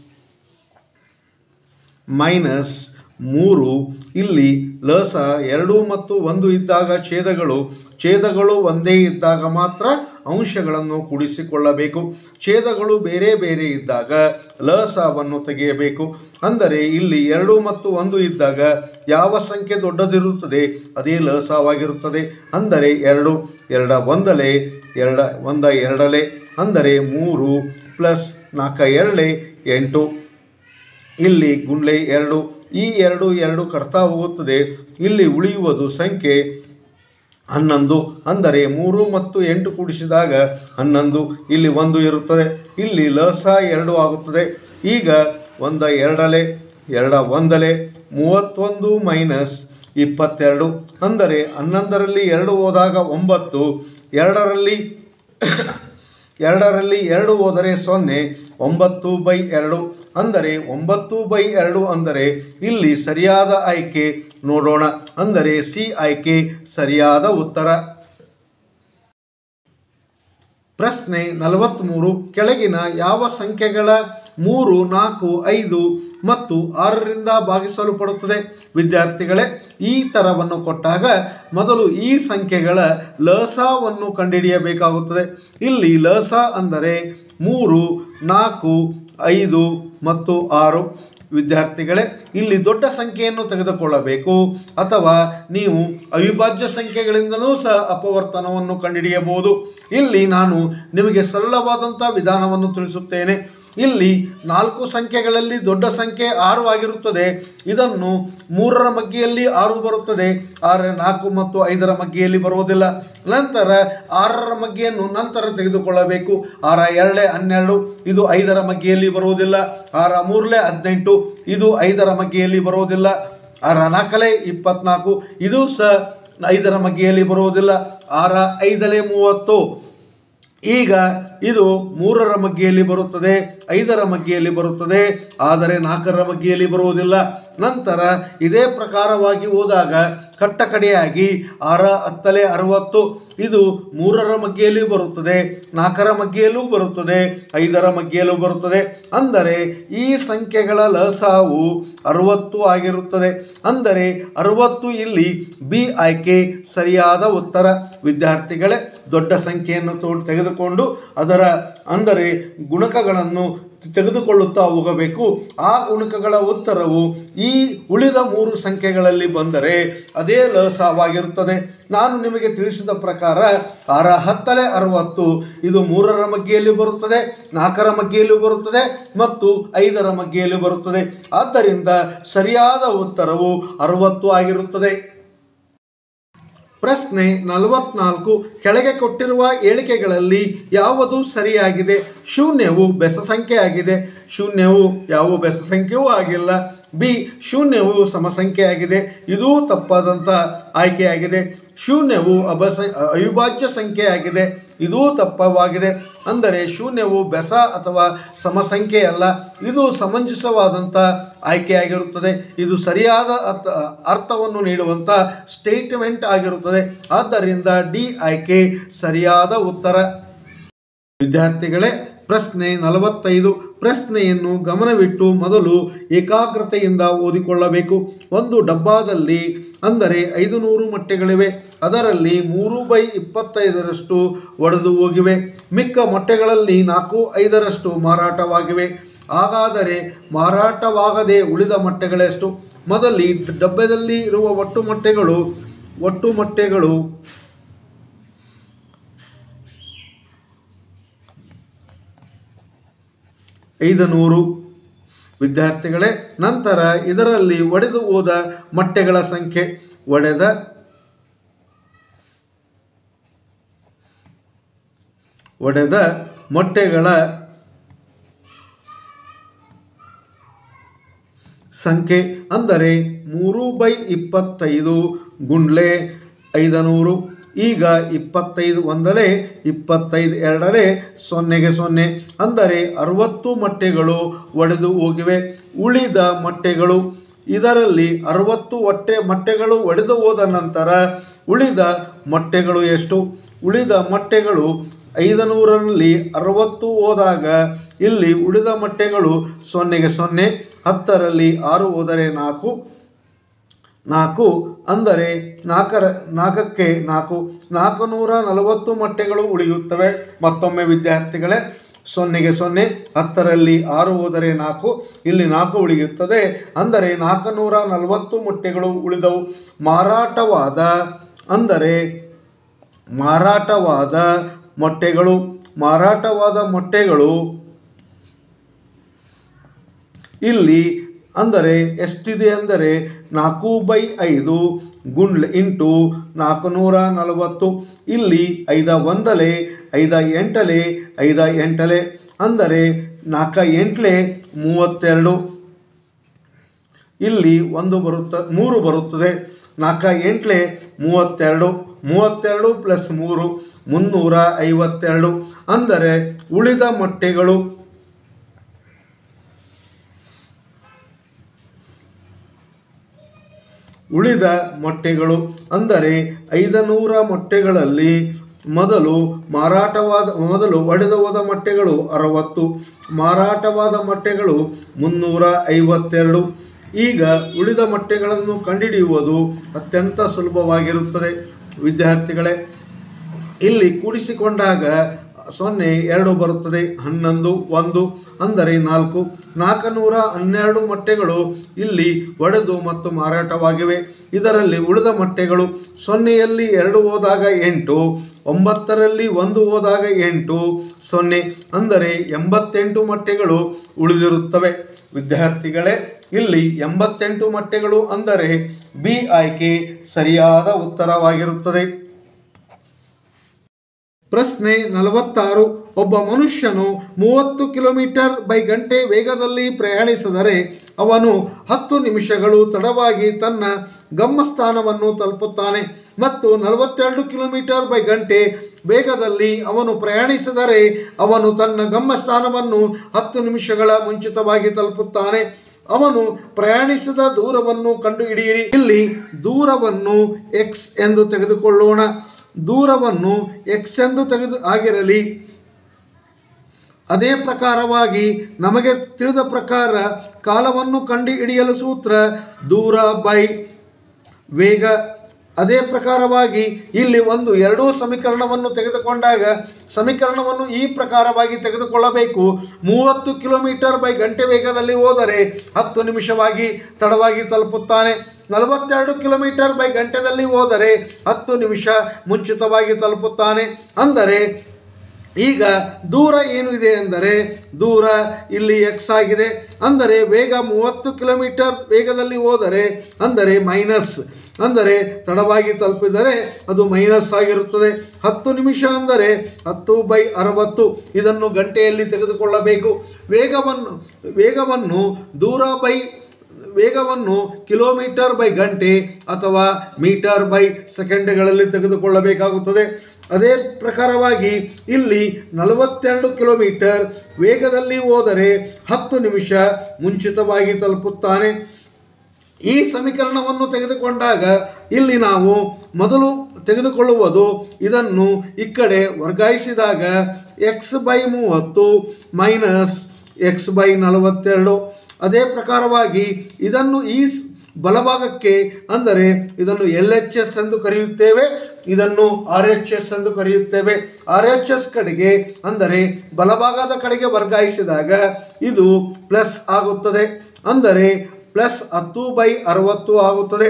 ಮೈನಸ್ ಮೂರು ಇಲ್ಲಿ ಲಸ ಎರಡು ಮತ್ತು ಒಂದು ಇದ್ದಾಗ ಛೇದಗಳು ಛೇದಗಳು ಒಂದೇ ಇದ್ದಾಗ ಮಾತ್ರ ಅಂಶಗಳನ್ನು ಕೂಡಿಸಿಕೊಳ್ಳಬೇಕು ಛೇದಗಳು ಬೇರೆ ಬೇರೆ ಇದ್ದಾಗ ಲಸವನ್ನು ತೆಗೆಯಬೇಕು ಅಂದರೆ ಇಲ್ಲಿ ಎರಡು ಮತ್ತು ಒಂದು ಇದ್ದಾಗ ಯಾವ ಸಂಖ್ಯೆ ದೊಡ್ಡದಿರುತ್ತದೆ ಅದೇ ಲಸವಾಗಿರುತ್ತದೆ ಅಂದರೆ ಎರಡು ಎರಡ ಒಂದಲೆ ಎರಡ ಒಂದ ಎರಡಲೆ ಅಂದರೆ ಮೂರು ಪ್ಲಸ್ ನಾಲ್ಕ ಎರಡಲೆ ಎಂಟು ಇಲ್ಲಿ ಗುಂಡ್ಲೆ ಎರಡು ಈ ಎರಡು ಎರಡು ಕಟ್ತಾ ಹೋಗುತ್ತದೆ ಇಲ್ಲಿ ಉಳಿಯುವುದು ಸಂಖ್ಯೆ ಹನ್ನೊಂದು ಅಂದರೆ ಮೂರು ಮತ್ತು ಎಂಟು ಕೂಡಿಸಿದಾಗ ಹನ್ನೊಂದು ಇಲ್ಲಿ ಒಂದು ಇರುತ್ತದೆ ಇಲ್ಲಿ ಲಸ ಎರಡು ಆಗುತ್ತದೆ ಈಗ ಒಂದ ಎರಡಲೆ ಎರಡ ಒಂದಲೆ ಮೂವತ್ತೊಂದು ಮೈನಸ್ ಇಪ್ಪತ್ತೆರಡು ಅಂದರೆ ಹನ್ನೊಂದರಲ್ಲಿ ಎರಡು ಹೋದಾಗ ಒಂಬತ್ತು ಎರಡರಲ್ಲಿ ಎರಡರಲ್ಲಿ ಎರಡು ಹೋದರೆ ಸೊನ್ನೆ ಒಂಬತ್ತು ಬೈ ಎರಡು ಅಂದರೆ ಒಂಬತ್ತು ಬೈ ಎರಡು ಅಂದರೆ ಇಲ್ಲಿ ಸರಿಯಾದ ಆಯ್ಕೆ ನೋಡೋಣ ಅಂದರೆ ಸಿ ಆಯ್ಕೆ ಸರಿಯಾದ ಉತ್ತರ ಪ್ರಶ್ನೆ ನಲವತ್ತ್ಮೂರು ಕೆಳಗಿನ ಯಾವ ಸಂಖ್ಯೆಗಳ ಮೂರು ನಾಲ್ಕು ಐದು ಮತ್ತು ಆರರಿಂದ ಭಾಗಿಸಲ್ಪಡುತ್ತದೆ ವಿದ್ಯಾರ್ಥಿಗಳೇ ಈ ಥರವನ್ನು ಕೊಟ್ಟಾಗ ಮೊದಲು ಈ ಸಂಖ್ಯೆಗಳ ಲಸವನ್ನು ಕಂಡುಹಿಡಿಯಬೇಕಾಗುತ್ತದೆ ಇಲ್ಲಿ ಲಸ ಅಂದರೆ ಮೂರು ನಾಲ್ಕು ಐದು ಮತ್ತು ಆರು ವಿದ್ಯಾರ್ಥಿಗಳೇ ಇಲ್ಲಿ ದೊಡ್ಡ ಸಂಖ್ಯೆಯನ್ನು ತೆಗೆದುಕೊಳ್ಳಬೇಕು ಅಥವಾ ನೀವು ಅವಿಭಾಜ್ಯ ಸಂಖ್ಯೆಗಳಿಂದಲೂ ಸಹ ಅಪವರ್ತನವನ್ನು ಕಂಡುಹಿಡಿಯಬಹುದು ಇಲ್ಲಿ ನಾನು ನಿಮಗೆ ಸರಳವಾದಂಥ ವಿಧಾನವನ್ನು ತಿಳಿಸುತ್ತೇನೆ ಇಲ್ಲಿ ನಾಲ್ಕು ಸಂಖ್ಯೆಗಳಲ್ಲಿ ದೊಡ್ಡ ಸಂಖ್ಯೆ ಆರು ಆಗಿರುತ್ತದೆ ಇದನ್ನು ಮೂರರ ಮಗ್ಗಿಯಲ್ಲಿ ಆರು ಬರುತ್ತದೆ ಆರ ನಾಲ್ಕು ಮತ್ತು ಐದರ ಮಗ್ಗಿಯಲ್ಲಿ ಬರುವುದಿಲ್ಲ ನಂತರ ಆರರ ಮಗ್ಗಿಯನ್ನು ನಂತರ ತೆಗೆದುಕೊಳ್ಳಬೇಕು ಆರ ಎರಡೇ ಹನ್ನೆರಡು ಇದು ಐದರ ಮಗ್ಗಿಯಲ್ಲಿ ಬರುವುದಿಲ್ಲ ಆರ ಮೂರಲೆ ಹದಿನೆಂಟು ಇದು ಐದರ ಮಗ್ಗಿಯಲ್ಲಿ ಬರುವುದಿಲ್ಲ ಆರ ನಾಲ್ಕಲೆ ಇಪ್ಪತ್ನಾಲ್ಕು ಇದು ಸಹ ಐದರ ಮಗ್ಗಿಯಲ್ಲಿ ಬರುವುದಿಲ್ಲ ಆರ ಐದಲೆ ಮೂವತ್ತು ಈಗ ಇದು ಮೂರರ ಮಗ್ಗಿಯಲ್ಲಿ ಬರುತ್ತದೆ ಐದರ ಮಗ್ಗಿಯಲ್ಲಿ ಬರುತ್ತದೆ ಆದರೆ ನಾಲ್ಕರ ಮಗ್ಗಿಯಲ್ಲಿ ಬರುವುದಿಲ್ಲ ನಂತರ ಇದೇ ಪ್ರಕಾರವಾಗಿ ಹೋದಾಗ ಕಟ್ಟಕಡೆಯಾಗಿ ಆರ ಹತ್ತಲೆ ಅರವತ್ತು ಇದು ಮೂರರ ಮಗ್ಗಿಯಲ್ಲಿ ಬರುತ್ತದೆ ನಾಲ್ಕರ ಮಗ್ಗಿಯಲ್ಲೂ ಬರುತ್ತದೆ ಐದರ ಮಗ್ಗಿಯಲ್ಲೂ ಬರುತ್ತದೆ ಅಂದರೆ ಈ ಸಂಖ್ಯೆಗಳ ಲಸಾವು ಅರವತ್ತು ಆಗಿರುತ್ತದೆ ಅಂದರೆ ಅರವತ್ತು ಇಲ್ಲಿ ಬಿ ಆಯ್ಕೆ ಸರಿಯಾದ ಉತ್ತರ ವಿದ್ಯಾರ್ಥಿಗಳೇ ದೊಡ್ಡ ಸಂಖ್ಯೆಯನ್ನು ತೋ ತೆಗೆದುಕೊಂಡು ಅದರ ಅಂದರೆ ಗುಣಕಗಳನ್ನು ತೆಗೆದುಕೊಳ್ಳುತ್ತಾ ಹೋಗಬೇಕು ಆ ಗುಣಕಗಳ ಉತ್ತರವು ಈ ಉಳಿದ ಮೂರು ಸಂಖ್ಯೆಗಳಲ್ಲಿ ಬಂದರೆ ಅದೇ ಲಸಾವಾಗಿರುತ್ತದೆ ನಾನು ನಿಮಗೆ ತಿಳಿಸಿದ ಪ್ರಕಾರ ಆರ ಹತ್ತಲೆ ಅರವತ್ತು ಇದು ಮೂರರ ಮಗ್ಗೆಯಲ್ಲಿ ಬರುತ್ತದೆ ನಾಲ್ಕರ ಮಗ್ಗೆಯಲ್ಲಿ ಬರುತ್ತದೆ ಮತ್ತು ಐದರ ಮಗ್ಗೆಯಲ್ಲಿ ಬರುತ್ತದೆ ಆದ್ದರಿಂದ ಸರಿಯಾದ ಉತ್ತರವು ಅರವತ್ತು ಆಗಿರುತ್ತದೆ ಪ್ರಶ್ನೆ ನಲವತ್ನಾಲ್ಕು ಕೆಳಗೆ ಕೊಟ್ಟಿರುವ ಹೇಳಿಕೆಗಳಲ್ಲಿ ಯಾವುದು ಸರಿಯಾಗಿದೆ ಶೂನ್ಯವು ಬೆಸ ಸಂಖ್ಯೆಯಾಗಿದೆ ಶೂನ್ಯವು ಯಾವ ಬೆಸ ಸಂಖ್ಯೆಯೂ ಆಗಿಲ್ಲ ಬಿ ಶೂನ್ಯವು ಸಮಸಂಖ್ಯೆಯಾಗಿದೆ ಇದೂ ತಪ್ಪಾದಂಥ ಆಯ್ಕೆಯಾಗಿದೆ ಶೂನ್ಯವು ಅಬಸ ಅವಿಭಾಜ್ಯ ಸಂಖ್ಯೆಯಾಗಿದೆ ಇದೂ ತಪ್ಪವಾಗಿದೆ ಅಂದರೆ ಶೂನ್ಯವು ಬೆಸ ಅಥವಾ ಸಮಸಂಖ್ಯೆಯಲ್ಲ ಇದು ಸಮಂಜಸವಾದಂಥ ಆಯ್ಕೆಯಾಗಿರುತ್ತದೆ ಇದು ಸರಿಯಾದ ಅರ್ಥ ಅರ್ಥವನ್ನು ನೀಡುವಂಥ ಸ್ಟೇಟ್ಮೆಂಟ್ ಆಗಿರುತ್ತದೆ ಆದ್ದರಿಂದ ಡಿ ಆಯ್ಕೆ ಸರಿಯಾದ ಉತ್ತರ ವಿದ್ಯಾರ್ಥಿಗಳೇ ಪ್ರಶ್ನೆ ನಲವತ್ತೈದು ಪ್ರಶ್ನೆಯನ್ನು ಗಮನವಿಟ್ಟು ಮೊದಲು ಏಕಾಗ್ರತೆಯಿಂದ ಓದಿಕೊಳ್ಳಬೇಕು ಒಂದು ಡಬ್ಬಾದಲ್ಲಿ ಅಂದರೆ ಐದು ನೂರು ಮೊಟ್ಟೆಗಳಿವೆ ಅದರಲ್ಲಿ ಮೂರು ಬೈ ಇಪ್ಪತ್ತೈದರಷ್ಟು ಒಡೆದು ಹೋಗಿವೆ ಮಿಕ್ಕ ಮೊಟ್ಟೆಗಳಲ್ಲಿ ನಾಲ್ಕು ಐದರಷ್ಟು ಮಾರಾಟವಾಗಿವೆ ಹಾಗಾದರೆ ಮಾರಾಟವಾಗದೆ ಉಳಿದ ಮೊಟ್ಟೆಗಳೆಷ್ಟು ಮೊದಲಿ ಡಬ್ಬದಲ್ಲಿ ಇರುವ ಒಟ್ಟು ಮೊಟ್ಟೆಗಳು ಒಟ್ಟು ಮೊಟ್ಟೆಗಳು ಐದು ನೂರು ವಿದ್ಯಾರ್ಥಿಗಳೇ ನಂತರ ಇದರಲ್ಲಿ ಒಡೆದು ಹೋದ ಮೊಟ್ಟೆಗಳ ಸಂಖ್ಯೆ ಒಡೆದ ಒಡೆದ ಮೊಟ್ಟೆಗಳ ಸಂಖ್ಯೆ ಅಂದರೆ ಮೂರು ಬೈ ಇಪ್ಪತ್ತೈದು ಗುಂಡ್ಲೆ ಐದನೂರು ಈಗ ಇಪ್ಪತ್ತೈದು ಒಂದಲೇ ಇಪ್ಪತ್ತೈದು ಎರಡಲೇ ಸೊನ್ನೆಗೆ ಸೊನ್ನೆ ಅಂದರೆ ಅರವತ್ತು ಮೊಟ್ಟೆಗಳು ಒಡೆದು ಹೋಗಿವೆ ಉಳಿದ ಮೊಟ್ಟೆಗಳು ಇದರಲ್ಲಿ ಅರವತ್ತು ಹೊಟ್ಟೆ ಮೊಟ್ಟೆಗಳು ಒಡೆದು ಹೋದ ನಂತರ ಉಳಿದ ಮೊಟ್ಟೆಗಳು ಎಷ್ಟು ಉಳಿದ ಮೊಟ್ಟೆಗಳು ಐದನೂರರಲ್ಲಿ ಅರವತ್ತು ಹೋದಾಗ ಇಲ್ಲಿ ಉಳಿದ ಮೊಟ್ಟೆಗಳು ಸೊನ್ನೆಗೆ ಸೊನ್ನೆ ಹತ್ತರಲ್ಲಿ ಆರು ಹೋದರೆ ನಾಲ್ಕು ನಾಲ್ಕು ಅಂದರೆ ನಾಲ್ಕರ ನಾಲ್ಕಕ್ಕೆ ನಾಲ್ಕು ನಾಲ್ಕು ನೂರ ನಲವತ್ತು ಮೊಟ್ಟೆಗಳು ಉಳಿಯುತ್ತವೆ ಮತ್ತೊಮ್ಮೆ ವಿದ್ಯಾರ್ಥಿಗಳೇ ಸೊನ್ನೆಗೆ ಸೊನ್ನೆ ಹತ್ತರಲ್ಲಿ ಆರು ಹೋದರೆ ನಾಲ್ಕು ಇಲ್ಲಿ ನಾಲ್ಕು ಉಳಿಯುತ್ತದೆ ಅಂದರೆ ನಾಲ್ಕು ನೂರ ನಲವತ್ತು ಮೊಟ್ಟೆಗಳು ಉಳಿದವು ಮಾರಾಟವಾದ ಅಂದರೆ ಮಾರಾಟವಾದ ಮೊಟ್ಟೆಗಳು ಮಾರಾಟವಾದ ಮೊಟ್ಟೆಗಳು ಇಲ್ಲಿ ಅಂದರೆ ಎಷ್ಟಿದೆ ಅಂದರೆ ನಾಲ್ಕು ಬೈ ಐದು ಗುಂಡ್ಲೆ ಇಂಟು ನಾಲ್ಕು ನೂರ ನಲವತ್ತು ಇಲ್ಲಿ ಐದ ಒಂದಲೆ ಐದ ಎಂಟಲೆ ಐದ ಎಂಟಲೆ ಅಂದರೆ ನಾಲ್ಕ ಎಂಟ್ಲೆ ಮೂವತ್ತೆರಡು ಇಲ್ಲಿ ಒಂದು ಬರುತ್ತ ಮೂರು ಬರುತ್ತದೆ ನಾಲ್ಕ ಎಂಟ್ಲೆ ಮೂವತ್ತೆರಡು ಮೂವತ್ತೆರಡು ಪ್ಲಸ್ ಮೂರು ಮುನ್ನೂರ ಐವತ್ತೆರಡು ಅಂದರೆ ಉಳಿದ ಮೊಟ್ಟೆಗಳು ಉಳಿದ ಮೊಟ್ಟೆಗಳು ಅಂದರೆ ಐದನೂರ ಮೊಟ್ಟೆಗಳಲ್ಲಿ ಮೊದಲು ಮಾರಾಟವಾದ ಮೊದಲು ಒಡೆದು ಹೋದ ಮೊಟ್ಟೆಗಳು ಅರವತ್ತು ಮಾರಾಟವಾದ ಮೊಟ್ಟೆಗಳು ಮುನ್ನೂರ ಐವತ್ತೆರಡು ಈಗ ಉಳಿದ ಮೊಟ್ಟೆಗಳನ್ನು ಕಂಡುಹಿಡಿಯುವುದು ಅತ್ಯಂತ ಸುಲಭವಾಗಿರುತ್ತದೆ ವಿದ್ಯಾರ್ಥಿಗಳೇ ಇಲ್ಲಿ ಕೂಡಿಸಿಕೊಂಡಾಗ ಸೊನ್ನೆ ಎರಡು ಬರುತ್ತದೆ ಹನ್ನೊಂದು ಒಂದು ಅಂದರೆ ನಾಲ್ಕು ನಾಲ್ಕುನೂರ ಹನ್ನೆರಡು ಮೊಟ್ಟೆಗಳು ಇಲ್ಲಿ ಒಡೆದು ಮತ್ತು ಮಾರಾಟವಾಗಿವೆ ಇದರಲ್ಲಿ ಉಳಿದ ಮೊಟ್ಟೆಗಳು ಸೊನ್ನೆಯಲ್ಲಿ ಎರಡು ಹೋದಾಗ ಎಂಟು ಒಂಬತ್ತರಲ್ಲಿ ಒಂದು ಹೋದಾಗ ಎಂಟು ಸೊನ್ನೆ ಅಂದರೆ ಎಂಬತ್ತೆಂಟು ಮೊಟ್ಟೆಗಳು ಉಳಿದಿರುತ್ತವೆ ವಿದ್ಯಾರ್ಥಿಗಳೇ ಇಲ್ಲಿ ಎಂಬತ್ತೆಂಟು ಮೊಟ್ಟೆಗಳು ಅಂದರೆ ಬಿ ಆಯ್ಕೆ ಸರಿಯಾದ ಉತ್ತರವಾಗಿರುತ್ತದೆ ಪ್ರಶ್ನೆ ನಲವತ್ತಾರು ಒಬ್ಬ ಮನುಷ್ಯನು ಮೂವತ್ತು ಕಿಲೋಮೀಟರ್ ಬೈ ಗಂಟೆ ವೇಗದಲ್ಲಿ ಪ್ರಯಾಣಿಸಿದರೆ ಅವನು ಹತ್ತು ನಿಮಿಷಗಳು ತಡವಾಗಿ ತನ್ನ ಗಮ್ಯಸ್ಥಾನವನ್ನು ತಲುಪುತ್ತಾನೆ ಮತ್ತು ನಲವತ್ತೆರಡು ಕಿಲೋಮೀಟರ್ ಬೈ ಗಂಟೆ ವೇಗದಲ್ಲಿ ಅವನು ಪ್ರಯಾಣಿಸಿದರೆ ಅವನು ತನ್ನ ಗಮ್ಯಸ್ಥಾನವನ್ನು ಹತ್ತು ನಿಮಿಷಗಳ ಮುಂಚಿತವಾಗಿ ತಲುಪುತ್ತಾನೆ ಅವನು ಪ್ರಯಾಣಿಸಿದ ದೂರವನ್ನು ಕಂಡುಹಿಡಿಯಿರಿ ಇಲ್ಲಿ ದೂರವನ್ನು ಎಕ್ಸ್ ಎಂದು ತೆಗೆದುಕೊಳ್ಳೋಣ ದೂರವನ್ನು ಎಕ್ಸ್ ಎಂದು ತೆಗೆದು ಆಗಿರಲಿ ಅದೇ ಪ್ರಕಾರವಾಗಿ ನಮಗೆ ತಿಳಿದ ಪ್ರಕಾರ ಕಾಲವನ್ನು ಕಂಡುಹಿಡಿಯಲು ಸೂತ್ರ ದೂರ ಬೈ ವೇಗ ಅದೇ ಪ್ರಕಾರವಾಗಿ ಇಲ್ಲಿ ಒಂದು ಎರಡೂ ಸಮೀಕರಣವನ್ನು ತೆಗೆದುಕೊಂಡಾಗ ಸಮೀಕರಣವನ್ನು ಈ ಪ್ರಕಾರವಾಗಿ ತೆಗೆದುಕೊಳ್ಳಬೇಕು ಮೂವತ್ತು ಕಿಲೋಮೀಟರ್ ಬೈ ಗಂಟೆ ವೇಗದಲ್ಲಿ ಹೋದರೆ ಹತ್ತು ನಿಮಿಷವಾಗಿ ತಡವಾಗಿ ತಲುಪುತ್ತಾನೆ ನಲವತ್ತೆರಡು ಕಿಲೋಮೀಟರ್ ಬೈ ಗಂಟೆದಲ್ಲಿ ಹೋದರೆ ಹತ್ತು ನಿಮಿಷ ಮುಂಚಿತವಾಗಿ ತಲುಪುತ್ತಾನೆ ಅಂದರೆ ಈಗ ದೂರ ಏನು ಇದೆ ಎಂದರೆ ದೂರ ಇಲ್ಲಿ ಎಕ್ಸ್ ಆಗಿದೆ ಅಂದರೆ ವೇಗ ಮೂವತ್ತು ಕಿಲೋಮೀಟರ್ ವೇಗದಲ್ಲಿ ಹೋದರೆ ಅಂದರೆ ಮೈನಸ್ ಅಂದರೆ ತಡವಾಗಿ ತಲುಪಿದರೆ ಅದು ಮೈನಸ್ ಆಗಿರುತ್ತದೆ ಹತ್ತು ನಿಮಿಷ ಅಂದರೆ ಹತ್ತು ಬೈ ಅರವತ್ತು ಇದನ್ನು ಗಂಟೆಯಲ್ಲಿ ತೆಗೆದುಕೊಳ್ಳಬೇಕು ವೇಗವನ್ನು ವೇಗವನ್ನು ದೂರ ಬೈ ವೇಗವನ್ನು ಕಿಲೋಮೀಟರ್ ಬೈ ಗಂಟೆ ಅಥವಾ ಮೀಟರ್ ಬೈ ಸೆಕೆಂಡ್ಗಳಲ್ಲಿ ತೆಗೆದುಕೊಳ್ಳಬೇಕಾಗುತ್ತದೆ ಅದೇ ಪ್ರಕಾರವಾಗಿ ಇಲ್ಲಿ ನಲವತ್ತೆರಡು ಕಿಲೋಮೀಟರ್ ವೇಗದಲ್ಲಿ ಹೋದರೆ ಹತ್ತು ನಿಮಿಷ ಮುಂಚಿತವಾಗಿ ತಲುಪುತ್ತಾನೆ ಈ ಸಮೀಕರಣವನ್ನು ತೆಗೆದುಕೊಂಡಾಗ ಇಲ್ಲಿ ನಾವು ಮೊದಲು ತೆಗೆದುಕೊಳ್ಳುವುದು ಇದನ್ನು ಈ ಕಡೆ ವರ್ಗಾಯಿಸಿದಾಗ ಎಕ್ಸ್ ಬೈ ಮೂವತ್ತು ಮೈನಸ್ ಎಕ್ಸ್ ಬೈ ನಲವತ್ತೆರಡು ಅದೇ ಪ್ರಕಾರವಾಗಿ ಇದನ್ನು ಈ ಸ್- ಬಲಭಾಗಕ್ಕೆ ಅಂದರೆ ಇದನ್ನು ಎಲ್ ಎಚ್ ಎಸ್ ಎಂದು ಕರೆಯುತ್ತೇವೆ ಇದನ್ನು ಆರ್ ಎಚ್ ಎಸ್ ಎಂದು ಕರೆಯುತ್ತೇವೆ ಆರ್ ಎಚ್ ಎಸ್ ಕಡೆಗೆ ಅಂದರೆ ಬಲಭಾಗದ ಕಡೆಗೆ ವರ್ಗಾಯಿಸಿದಾಗ ಇದು ಪ್ಲಸ್ ಆಗುತ್ತದೆ ಅಂದರೆ ಪ್ಲಸ್ ಹತ್ತು ಬೈ ಅರವತ್ತು ಆಗುತ್ತದೆ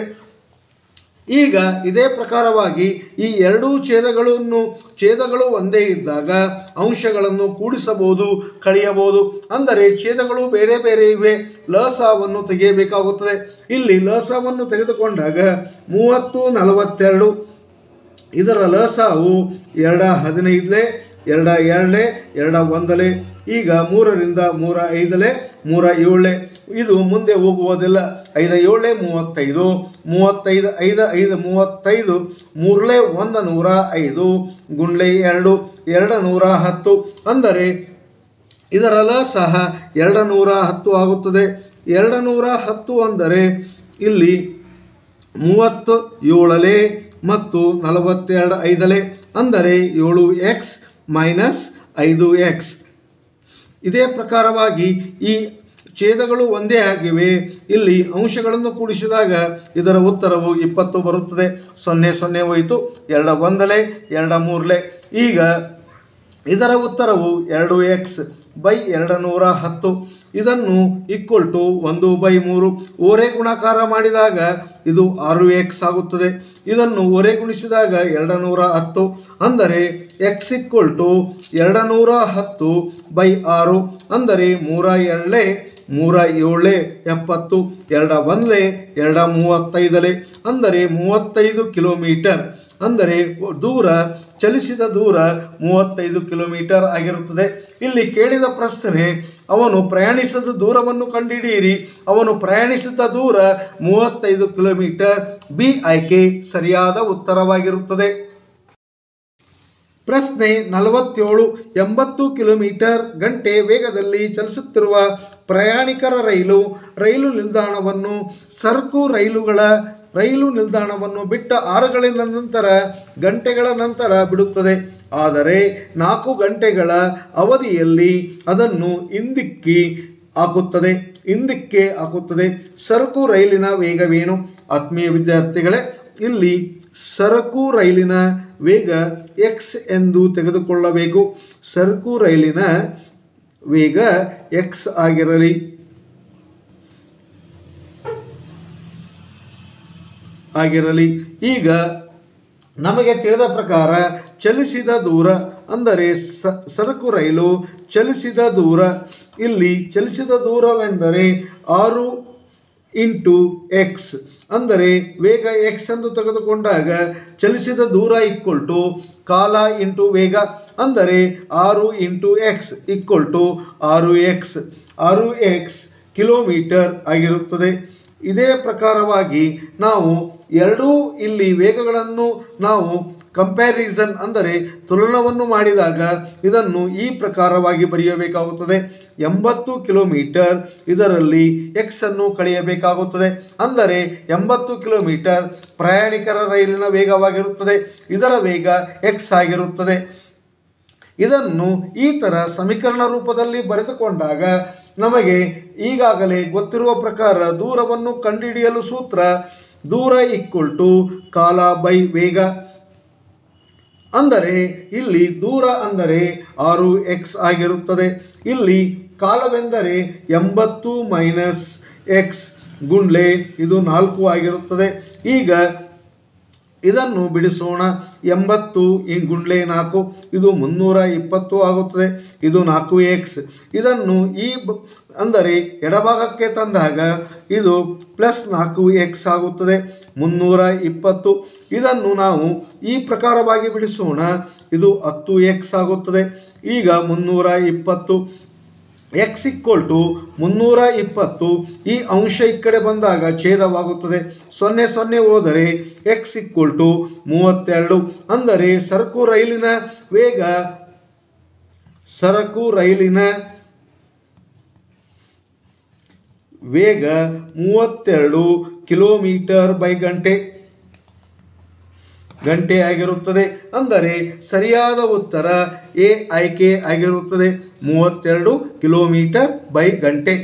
ಈಗ ಇದೇ ಪ್ರಕಾರವಾಗಿ ಈ ಎರಡೂ ಛೇದಗಳನ್ನು ಛೇದಗಳು ಒಂದೇ ಇದ್ದಾಗ ಅಂಶಗಳನ್ನು ಕೂಡಿಸಬಹುದು ಕಳೆಯಬಹುದು ಅಂದರೆ ಛೇದಗಳು ಬೇರೆ ಬೇರೆ ಇವೆ ಲಸವನ್ನು ತೆಗೆಯಬೇಕಾಗುತ್ತದೆ ಇಲ್ಲಿ ಲಸವನ್ನು ತೆಗೆದುಕೊಂಡಾಗ ಮೂವತ್ತು ನಲವತ್ತೆರಡು ಇದರ ಲಸವು ಎರಡ ಹದಿನೈದಲೇ ಎರಡ ಎರಡಲೇ ಎರಡ ಒಂದಲೇ ಈಗ ಮೂರರಿಂದ ಮೂರ ಐದಲೇ ಮೂರ ಏಳೇ ಇದು ಮುಂದೆ ಹೋಗುವುದಿಲ್ಲ ಐದ ಏಳೇ ಮೂವತ್ತೈದು ಮೂವತ್ತೈದು ಐದ ಐದು ಮೂವತ್ತೈದು ಮೂರಲೇ ಒಂದು ನೂರ ಐದು ಗುಂಡ್ಲೆ ಎರಡು ಎರಡು ನೂರ ಹತ್ತು ಅಂದರೆ ಇದರಲ್ಲ ಸಹ ಎರಡು ನೂರ ಹತ್ತು ಆಗುತ್ತದೆ ಎರಡು ನೂರ ಹತ್ತು ಅಂದರೆ ಇಲ್ಲಿ ಮೂವತ್ತು ಏಳಲೆ ಮತ್ತು ನಲವತ್ತೆರಡು ಐದಲೆ ಅಂದರೆ ಏಳು ಎಕ್ಸ್ ಮೈನಸ್ ಐದು ಎಕ್ಸ್ ಇದೇ ಪ್ರಕಾರವಾಗಿ ಈ ಛೇದಗಳು ಒಂದೇ ಆಗಿವೆ ಇಲ್ಲಿ ಅಂಶಗಳನ್ನು ಕೂಡಿಸಿದಾಗ ಇದರ ಉತ್ತರವು ಇಪ್ಪತ್ತು ಬರುತ್ತದೆ ಸೊನ್ನೆ ಸೊನ್ನೆ ಹೋಯಿತು ಎರಡ ಒಂದಲೆ ಎರಡ ಮೂರಲೆ ಈಗ ಇದರ ಉತ್ತರವು ಎರಡು ಎಕ್ಸ್ ಬೈ ಎರಡು ನೂರ ಹತ್ತು ಇದನ್ನು ಈಕ್ವಲ್ ಟು ಒಂದು ಬೈ ಮೂರು ಓರೆ ಗುಣಾಕಾರ ಮಾಡಿದಾಗ ಇದು ಆರು ಎಕ್ಸ್ ಆಗುತ್ತದೆ ಇದನ್ನು ಓರೆ ಗುಣಿಸಿದಾಗ ಎರಡು ನೂರ ಹತ್ತು ಅಂದರೆ ಎಕ್ಸ್ ಈಕ್ವಲ್ ಟು ಎರಡು ನೂರ ಹತ್ತು ಬೈ ಆರು ಅಂದರೆ ಮೂರ ಎರಡಲೇ ಮೂರ ಏಳೇ ಎಪ್ಪತ್ತು ಎರಡ ಒಂದಲೇ ಎರಡ ಮೂವತ್ತೈದಲೇ ಅಂದರೆ ಮೂವತ್ತೈದು ಕಿಲೋಮೀಟರ್ ಅಂದರೆ ದೂರ ಚಲಿಸಿದ ದೂರ ಮೂವತ್ತೈದು ಕಿಲೋಮೀಟರ್ ಆಗಿರುತ್ತದೆ ಇಲ್ಲಿ ಕೇಳಿದ ಪ್ರಶ್ನೆ ಅವನು ಪ್ರಯಾಣಿಸಿದ ದೂರವನ್ನು ಕಂಡುಹಿಡಿಯಿರಿ ಅವನು ಪ್ರಯಾಣಿಸಿದ ದೂರ ಮೂವತ್ತೈದು ಕಿಲೋಮೀಟರ್ ಬಿ ಆಯ್ಕೆ ಸರಿಯಾದ ಉತ್ತರವಾಗಿರುತ್ತದೆ ಪ್ರಶ್ನೆ ನಲವತ್ತೇಳು ಎಂಬತ್ತು ಕಿಲೋಮೀಟರ್ ಗಂಟೆ ವೇಗದಲ್ಲಿ ಚಲಿಸುತ್ತಿರುವ ಪ್ರಯಾಣಿಕರ ರೈಲು ರೈಲು ನಿಲ್ದಾಣವನ್ನು ಸರಕು ರೈಲುಗಳ ರೈಲು ನಿಲ್ದಾಣವನ್ನು ಬಿಟ್ಟ ಆರುಗಳಿನ ನಂತರ ಗಂಟೆಗಳ ನಂತರ ಬಿಡುತ್ತದೆ ಆದರೆ ನಾಲ್ಕು ಗಂಟೆಗಳ ಅವಧಿಯಲ್ಲಿ ಅದನ್ನು ಹಿಂದಿಕ್ಕಿ ಹಾಕುತ್ತದೆ ಹಿಂದಕ್ಕೆ ಹಾಕುತ್ತದೆ ಸರಕು ರೈಲಿನ ವೇಗವೇನು ಆತ್ಮೀಯ ವಿದ್ಯಾರ್ಥಿಗಳೇ ಇಲ್ಲಿ ಸರಕು ರೈಲಿನ ವೇಗ ಎಕ್ಸ್ ಎಂದು ತೆಗೆದುಕೊಳ್ಳಬೇಕು ಸರಕು ರೈಲಿನ ವೇಗ ಎಕ್ಸ್ ಆಗಿರಲಿ ಆಗಿರಲಿ ಈಗ ನಮಗೆ ತಿಳಿದ ಪ್ರಕಾರ ಚಲಿಸಿದ ದೂರ ಅಂದರೆ ಸ ಸರಕು ರೈಲು ಚಲಿಸಿದ ದೂರ ಇಲ್ಲಿ ಚಲಿಸಿದ ದೂರವೆಂದರೆ ಆರು ಇಂಟು ಎಕ್ಸ್ ಅಂದರೆ ವೇಗ ಎಕ್ಸ್ ಎಂದು ತೆಗೆದುಕೊಂಡಾಗ ಚಲಿಸಿದ ದೂರ ಈಕ್ವಲ್ ಟು ಕಾಲ ಇಂಟು ವೇಗ ಅಂದರೆ ಆರು ಇಂಟು ಎಕ್ಸ್ ಈಕ್ವಲ್ ಟು ಆರು ಎಕ್ಸ್ ಆರು ಎಕ್ಸ್ ಕಿಲೋಮೀಟರ್ ಆಗಿರುತ್ತದೆ ಇದೇ ಪ್ರಕಾರವಾಗಿ ನಾವು ಎರಡೂ ಇಲ್ಲಿ ವೇಗಗಳನ್ನು ನಾವು ಕಂಪ್ಯಾರಿಸನ್ ಅಂದರೆ ತುಲನವನ್ನು ಮಾಡಿದಾಗ ಇದನ್ನು ಈ ಪ್ರಕಾರವಾಗಿ ಬರೆಯಬೇಕಾಗುತ್ತದೆ ಎಂಬತ್ತು ಕಿಲೋಮೀಟರ್ ಇದರಲ್ಲಿ ಎಕ್ಸ್ ಅನ್ನು ಕಳೆಯಬೇಕಾಗುತ್ತದೆ ಅಂದರೆ ಎಂಬತ್ತು ಕಿಲೋಮೀಟರ್ ಪ್ರಯಾಣಿಕರ ರೈಲಿನ ವೇಗವಾಗಿರುತ್ತದೆ ಇದರ ವೇಗ ಎಕ್ಸ್ ಆಗಿರುತ್ತದೆ ಇದನ್ನು ಈ ಥರ ಸಮೀಕರಣ ರೂಪದಲ್ಲಿ꯫ ನಮಗೆ ಈಗಾಗಲೇ ಗೊತ್ತಿರುವ ಪ್ರಕಾರ ದೂರವನ್ನು ಕಂಡುಹಿಡಿಯಲು ಸೂತ್ರ ದೂರ ಈಕ್ವಲ್ ಟು ಕಾಲ ಬೈ ವೇಗ ಅಂದರೆ ಇಲ್ಲಿ ದೂರ ಅಂದರೆ ಆರು ಎಕ್ಸ್ ಆಗಿರುತ್ತದೆ ಇಲ್ಲಿ ಕಾಲವೆಂದರೆ ಎಂಬತ್ತು ಮೈನಸ್ ಎಕ್ಸ್ ಗುಂಡ್ಲೆ ಇದು ನಾಲ್ಕು ಆಗಿರುತ್ತದೆ ಈಗ ಇದನ್ನು ಬಿಡಿಸೋಣ ಎಂಬತ್ತು ಈ ಗುಂಡ್ಲೆ ನಾಲ್ಕು ಇದು ಮುನ್ನೂರ ಇಪ್ಪತ್ತು ಆಗುತ್ತದೆ ಇದು ನಾಲ್ಕು ಎಕ್ಸ್ ಇದನ್ನು ಈ ಬ- ಅಂದರೆ ಎಡಭಾಗಕ್ಕೆ ತಂದಾಗ ಇದು ಪ್ಲಸ್ ನಾಲ್ಕು ಎಕ್ಸ್ ಆಗುತ್ತದೆ ಮುನ್ನೂರ ಇಪ್ಪತ್ತು ಇದನ್ನು ನಾವು ಈ ಪ್ರಕಾರವಾಗಿ ಬಿಡಿಸೋಣ ಇದು ಹತ್ತು ಎಕ್ಸ್ ಆಗುತ್ತದೆ ಈಗ ಮುನ್ನೂರ ಇಪ್ಪತ್ತು ಎಕ್ಸ್ ಇಕ್ವಲ್ ಟು ಮುನ್ನೂರ ಇಪ್ಪತ್ತು ಈ ಅಂಶ ಈ ಕಡೆ ಬಂದಾಗ ಛೇದವಾಗುತ್ತದೆ ಸೊನ್ನೆ ಸೊನ್ನೆ ಹೋದರೆ ಎಕ್ಸ್ ಇಕ್ವಲ್ ಟು ಮೂವತ್ತೆರಡು ಅಂದರೆ ಸರಕು ರೈಲಿನ ವೇಗ ಸರಕು ರೈಲಿನ ವೇಗ ಮೂವತ್ತೆರಡು ಕಿಲೋಮೀಟರ್ ಬೈ ಗಂಟೆ ಗಂಟೆ ಆಗಿರುತ್ತದೆ ಅಂದರೆ ಸರಿಯಾದ ಉತ್ತರ ಎ ಆಯ್ಕೆ ಆಗಿರುತ್ತದೆ ಮೂವತ್ತೆರಡು ಕಿಲೋಮೀಟರ್ ಬೈ ಗಂಟೆ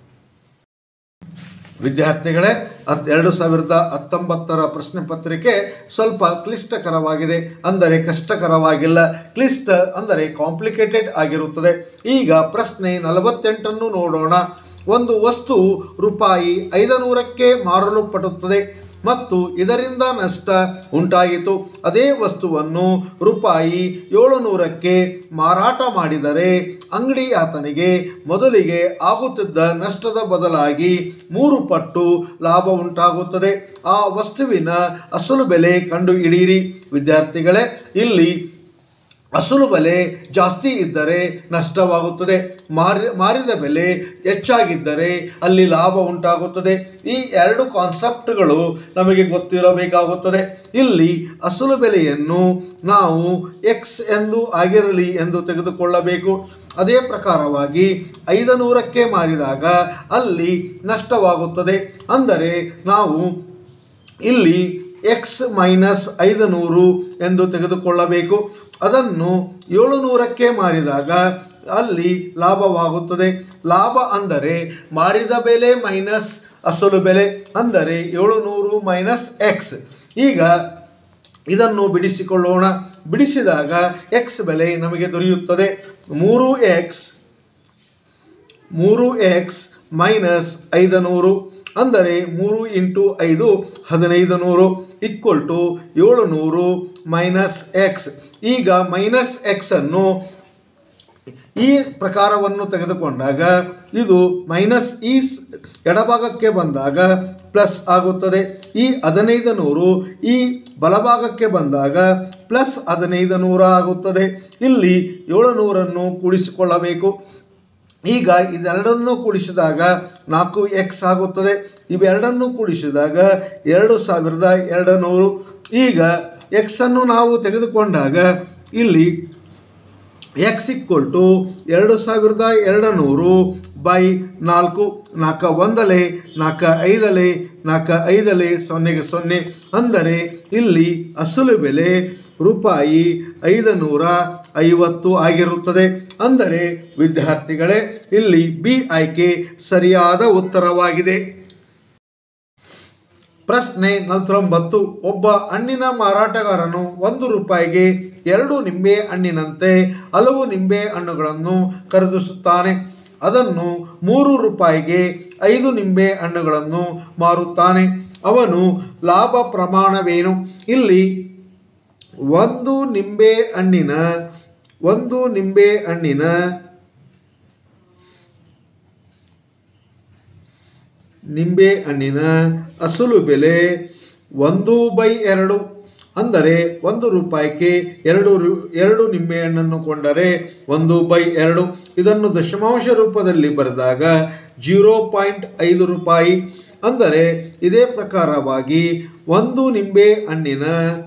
ವಿದ್ಯಾರ್ಥಿಗಳೇ ಹತ್ ಎರಡು ಸಾವಿರದ ಹತ್ತೊಂಬತ್ತರ ಪ್ರಶ್ನೆ ಪತ್ರಿಕೆ ಸ್ವಲ್ಪ ಕ್ಲಿಷ್ಟಕರವಾಗಿದೆ ಅಂದರೆ ಕಷ್ಟಕರವಾಗಿಲ್ಲ ಕ್ಲಿಷ್ಟ ಅಂದರೆ ಕಾಂಪ್ಲಿಕೇಟೆಡ್ ಆಗಿರುತ್ತದೆ ಈಗ ಪ್ರಶ್ನೆ ನಲವತ್ತೆಂಟನ್ನು ನೋಡೋಣ ಒಂದು ವಸ್ತು ರೂಪಾಯಿ ಐದನೂರಕ್ಕೆ ಮಾರಲು ಪಡುತ್ತದೆ ಮತ್ತು ಇದರಿಂದ ನಷ್ಟ ಉಂಟಾಯಿತು ಅದೇ ವಸ್ತುವನ್ನು ರೂಪಾಯಿ ಏಳುನೂರಕ್ಕೆ ಮಾರಾಟ ಮಾಡಿದರೆ ಅಂಗಡಿ ಆತನಿಗೆ ಮೊದಲಿಗೆ ಆಗುತ್ತಿದ್ದ ನಷ್ಟದ ಬದಲಾಗಿ ಮೂರು ಪಟ್ಟು ಲಾಭ ಉಂಟಾಗುತ್ತದೆ ಆ ವಸ್ತುವಿನ ಅಸಲು ಬೆಲೆ ಕಂಡು ಹಿಡಿಯಿರಿ ವಿದ್ಯಾರ್ಥಿಗಳೇ ಇಲ್ಲಿ ಅಸಲು ಬೆಲೆ ಜಾಸ್ತಿ ಇದ್ದರೆ ನಷ್ಟವಾಗುತ್ತದೆ ಮಾರಿ ಮಾರಿದ ಬೆಲೆ ಹೆಚ್ಚಾಗಿದ್ದರೆ ಅಲ್ಲಿ ಲಾಭ ಉಂಟಾಗುತ್ತದೆ ಈ ಎರಡು ಕಾನ್ಸೆಪ್ಟ್ಗಳು ನಮಗೆ ಗೊತ್ತಿರಬೇಕಾಗುತ್ತದೆ ಇಲ್ಲಿ ಅಸಲು ಬೆಲೆಯನ್ನು ನಾವು ಎಕ್ಸ್ ಎಂದು ಆಗಿರಲಿ ಎಂದು ತೆಗೆದುಕೊಳ್ಳಬೇಕು ಅದೇ ಪ್ರಕಾರವಾಗಿ ಐದನೂರಕ್ಕೆ ಮಾರಿದಾಗ ಅಲ್ಲಿ ನಷ್ಟವಾಗುತ್ತದೆ ಅಂದರೆ ನಾವು ಇಲ್ಲಿ ಎಕ್ಸ್ ಮೈನಸ್ ಐದು ನೂರು ಎಂದು ತೆಗೆದುಕೊಳ್ಳಬೇಕು ಅದನ್ನು ಏಳುನೂರಕ್ಕೆ ಮಾರಿದಾಗ ಅಲ್ಲಿ ಲಾಭವಾಗುತ್ತದೆ ಲಾಭ ಅಂದರೆ ಮಾರಿದ ಬೆಲೆ ಮೈನಸ್ ಅಸಲು ಬೆಲೆ ಅಂದರೆ ಏಳುನೂರು ಮೈನಸ್ ಎಕ್ಸ್ ಈಗ ಇದನ್ನು ಬಿಡಿಸಿಕೊಳ್ಳೋಣ ಬಿಡಿಸಿದಾಗ ಎಕ್ಸ್ ಬೆಲೆ ನಮಗೆ ದೊರೆಯುತ್ತದೆ ಮೂರು ಎಕ್ಸ್ ಮೂರು ಎಕ್ಸ್ ಮೈನಸ್ ಐದು ನೂರು ಅಂದರೆ ಮೂರು ಇಂಟು ಐದು ಹದಿನೈದು ನೂರು ಈಕ್ವಲ್ ಟು ಏಳು ನೂರು ಮೈನಸ್ ಎಕ್ಸ್ ಈಗ ಮೈನಸ್ ಎಕ್ಸನ್ನು ಈ ಪ್ರಕಾರವನ್ನು ತೆಗೆದುಕೊಂಡಾಗ ಇದು ಮೈನಸ್ ಈ ಸ್- ಎಡಭಾಗಕ್ಕೆ ಬಂದಾಗ ಪ್ಲಸ್ ಆಗುತ್ತದೆ ಈ ಹದಿನೈದು ನೂರು ಈ ಬಲಭಾಗಕ್ಕೆ ಬಂದಾಗ ಪ್ಲಸ್ ಹದಿನೈದು ನೂರ ಆಗುತ್ತದೆ ಇಲ್ಲಿ ಏಳು ನೂರನ್ನು ಕೂಡಿಸಿಕೊಳ್ಳಬೇಕು ಈಗ ಇದೆರಡನ್ನು ಕೂಡಿಸಿದಾಗ ನಾಲ್ಕು ಎಕ್ಸ್ ಆಗುತ್ತದೆ ಇವೆರಡನ್ನು ಕೂಡಿಸಿದಾಗ ಎರಡು ಸಾವಿರದ ಎರಡು ನೂರು ಈಗ ಎಕ್ಸನ್ನು ನಾವು ತೆಗೆದುಕೊಂಡಾಗ ಇಲ್ಲಿ ಎಕ್ಸ್ ಇಕ್ವಲ್ ಟು ಎರಡು ಸಾವಿರದ ಎರಡು ನೂರು ಬೈ ನಾಲ್ಕು ನಾಲ್ಕು ಒಂದಲೆ ನಾಲ್ಕು ಐದಲೆ ನಾಲ್ಕು ಐದಲೆ ಸೊನ್ನೆಗೆ ಸೊನ್ನೆ ಅಂದರೆ ಇಲ್ಲಿ ಅಸಲು ಬೆಲೆ ರೂಪಾಯಿ ಐದು ನೂರ ಐವತ್ತು ಆಗಿರುತ್ತದೆ ಅಂದರೆ ವಿದ್ಯಾರ್ಥಿಗಳೇ ಇಲ್ಲಿ ಬಿ ಆಯ್ಕೆ ಸರಿಯಾದ ಉತ್ತರವಾಗಿದೆ ಪ್ರಶ್ನೆ ನಲವತ್ತೊಂಬತ್ತು ಒಬ್ಬ ಹಣ್ಣಿನ ಮಾರಾಟಗಾರನು ಒಂದು ರೂಪಾಯಿಗೆ ಎರಡು ನಿಂಬೆ ಹಣ್ಣಿನಂತೆ ಹಲವು ನಿಂಬೆ ಹಣ್ಣುಗಳನ್ನು ಖರೀದಿಸುತ್ತಾನೆ ಅದನ್ನು ಮೂರು ರೂಪಾಯಿಗೆ ಐದು ನಿಂಬೆ ಹಣ್ಣುಗಳನ್ನು ಮಾರುತ್ತಾನೆ ಅವನು ಲಾಭ ಪ್ರಮಾಣವೇನು ಇಲ್ಲಿ ಒಂದು ನಿಂಬೆ ಹಣ್ಣಿನ ಒಂದು ನಿಂಬೆ ಹಣ್ಣಿನ ನಿಂಬೆ ಹಣ್ಣಿನ ಅಸಲು ಬೆಲೆ ಒಂದು ಬೈ ಎರಡು ಅಂದರೆ ಒಂದು ರೂಪಾಯಿಗೆ ಎರಡು ರು ಎರಡು ನಿಂಬೆಹಣ್ಣನ್ನು ಕೊಂಡರೆ ಒಂದು ಬೈ ಎರಡು ಇದನ್ನು ದಶಮಾಂಶ ರೂಪದಲ್ಲಿ ಬರೆದಾಗ ಜೀರೋ ಪಾಯಿಂಟ್ ಐದು ರೂಪಾಯಿ ಅಂದರೆ ಇದೇ ಪ್ರಕಾರವಾಗಿ ಒಂದು ನಿಂಬೆ ಹಣ್ಣಿನ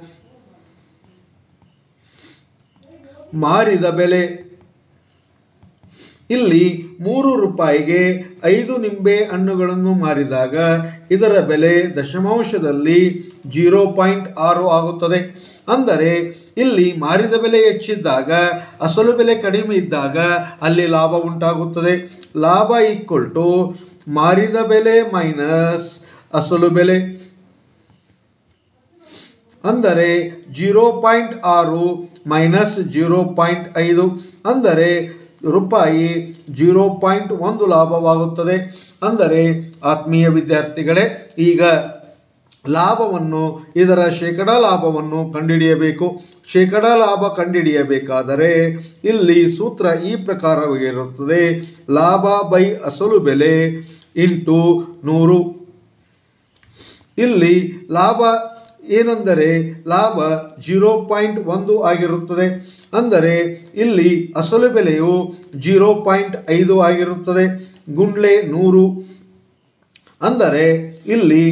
ಮಾರಿದ ಬೆಲೆ ಇಲ್ಲಿ ಮೂರು ರೂಪಾಯಿಗೆ ಐದು ನಿಂಬೆ ಹಣ್ಣುಗಳನ್ನು ಮಾರಿದಾಗ ಇದರ ಬೆಲೆ ದಶಮಾಂಶದಲ್ಲಿ ಜೀರೋ ಪಾಯಿಂಟ್ ಆರು ಆಗುತ್ತದೆ ಅಂದರೆ ಇಲ್ಲಿ ಮಾರಿದ ಬೆಲೆ ಹೆಚ್ಚಿದ್ದಾಗ ಅಸಲು ಬೆಲೆ ಕಡಿಮೆ ಇದ್ದಾಗ ಅಲ್ಲಿ ಲಾಭ ಉಂಟಾಗುತ್ತದೆ ಲಾಭ ಈಕ್ವಲ್ ಟು ಮಾರಿದ ಬೆಲೆ ಮೈನಸ್ ಅಸಲು ಬೆಲೆ ಅಂದರೆ ಜೀರೋ ಪಾಯಿಂಟ್ ಆರು ಮೈನಸ್ ಜೀರೋ ಪಾಯಿಂಟ್ ಐದು ಅಂದರೆ ರೂಪಾಯಿ ಜೀರೋ ಪಾಯಿಂಟ್ ಒಂದು ಲಾಭವಾಗುತ್ತದೆ ಅಂದರೆ ಆತ್ಮೀಯ ವಿದ್ಯಾರ್ಥಿಗಳೇ ಈಗ ಲಾಭವನ್ನು ಇದರ ಶೇಕಡ ಲಾಭವನ್ನು ಕಂಡುಹಿಡಿಯಬೇಕು ಶೇಕಡ ಲಾಭ ಕಂಡುಹಿಡಿಯಬೇಕಾದರೆ ಇಲ್ಲಿ ಸೂತ್ರ ಈ ಪ್ರಕಾರವಾಗಿರುತ್ತದೆ ಲಾಭ ಬೈ ಅಸಲು ಬೆಲೆ ಇಂಟು ನೂರು ಇಲ್ಲಿ ಲಾಭ ಏನೆಂದರೆ ಲಾಭ ಜೀರೋ ಪಾಯಿಂಟ್ ಒಂದು ಆಗಿರುತ್ತದೆ ಅಂದರೆ ಇಲ್ಲಿ ಅಸಲು ಬೆಲೆಯು ಜೀರೋ ಪಾಯಿಂಟ್ ಐದು ಆಗಿರುತ್ತದೆ ಗುಂಡ್ಲೆ ನೂರು ಅಂದರೆ ಇಲ್ಲಿ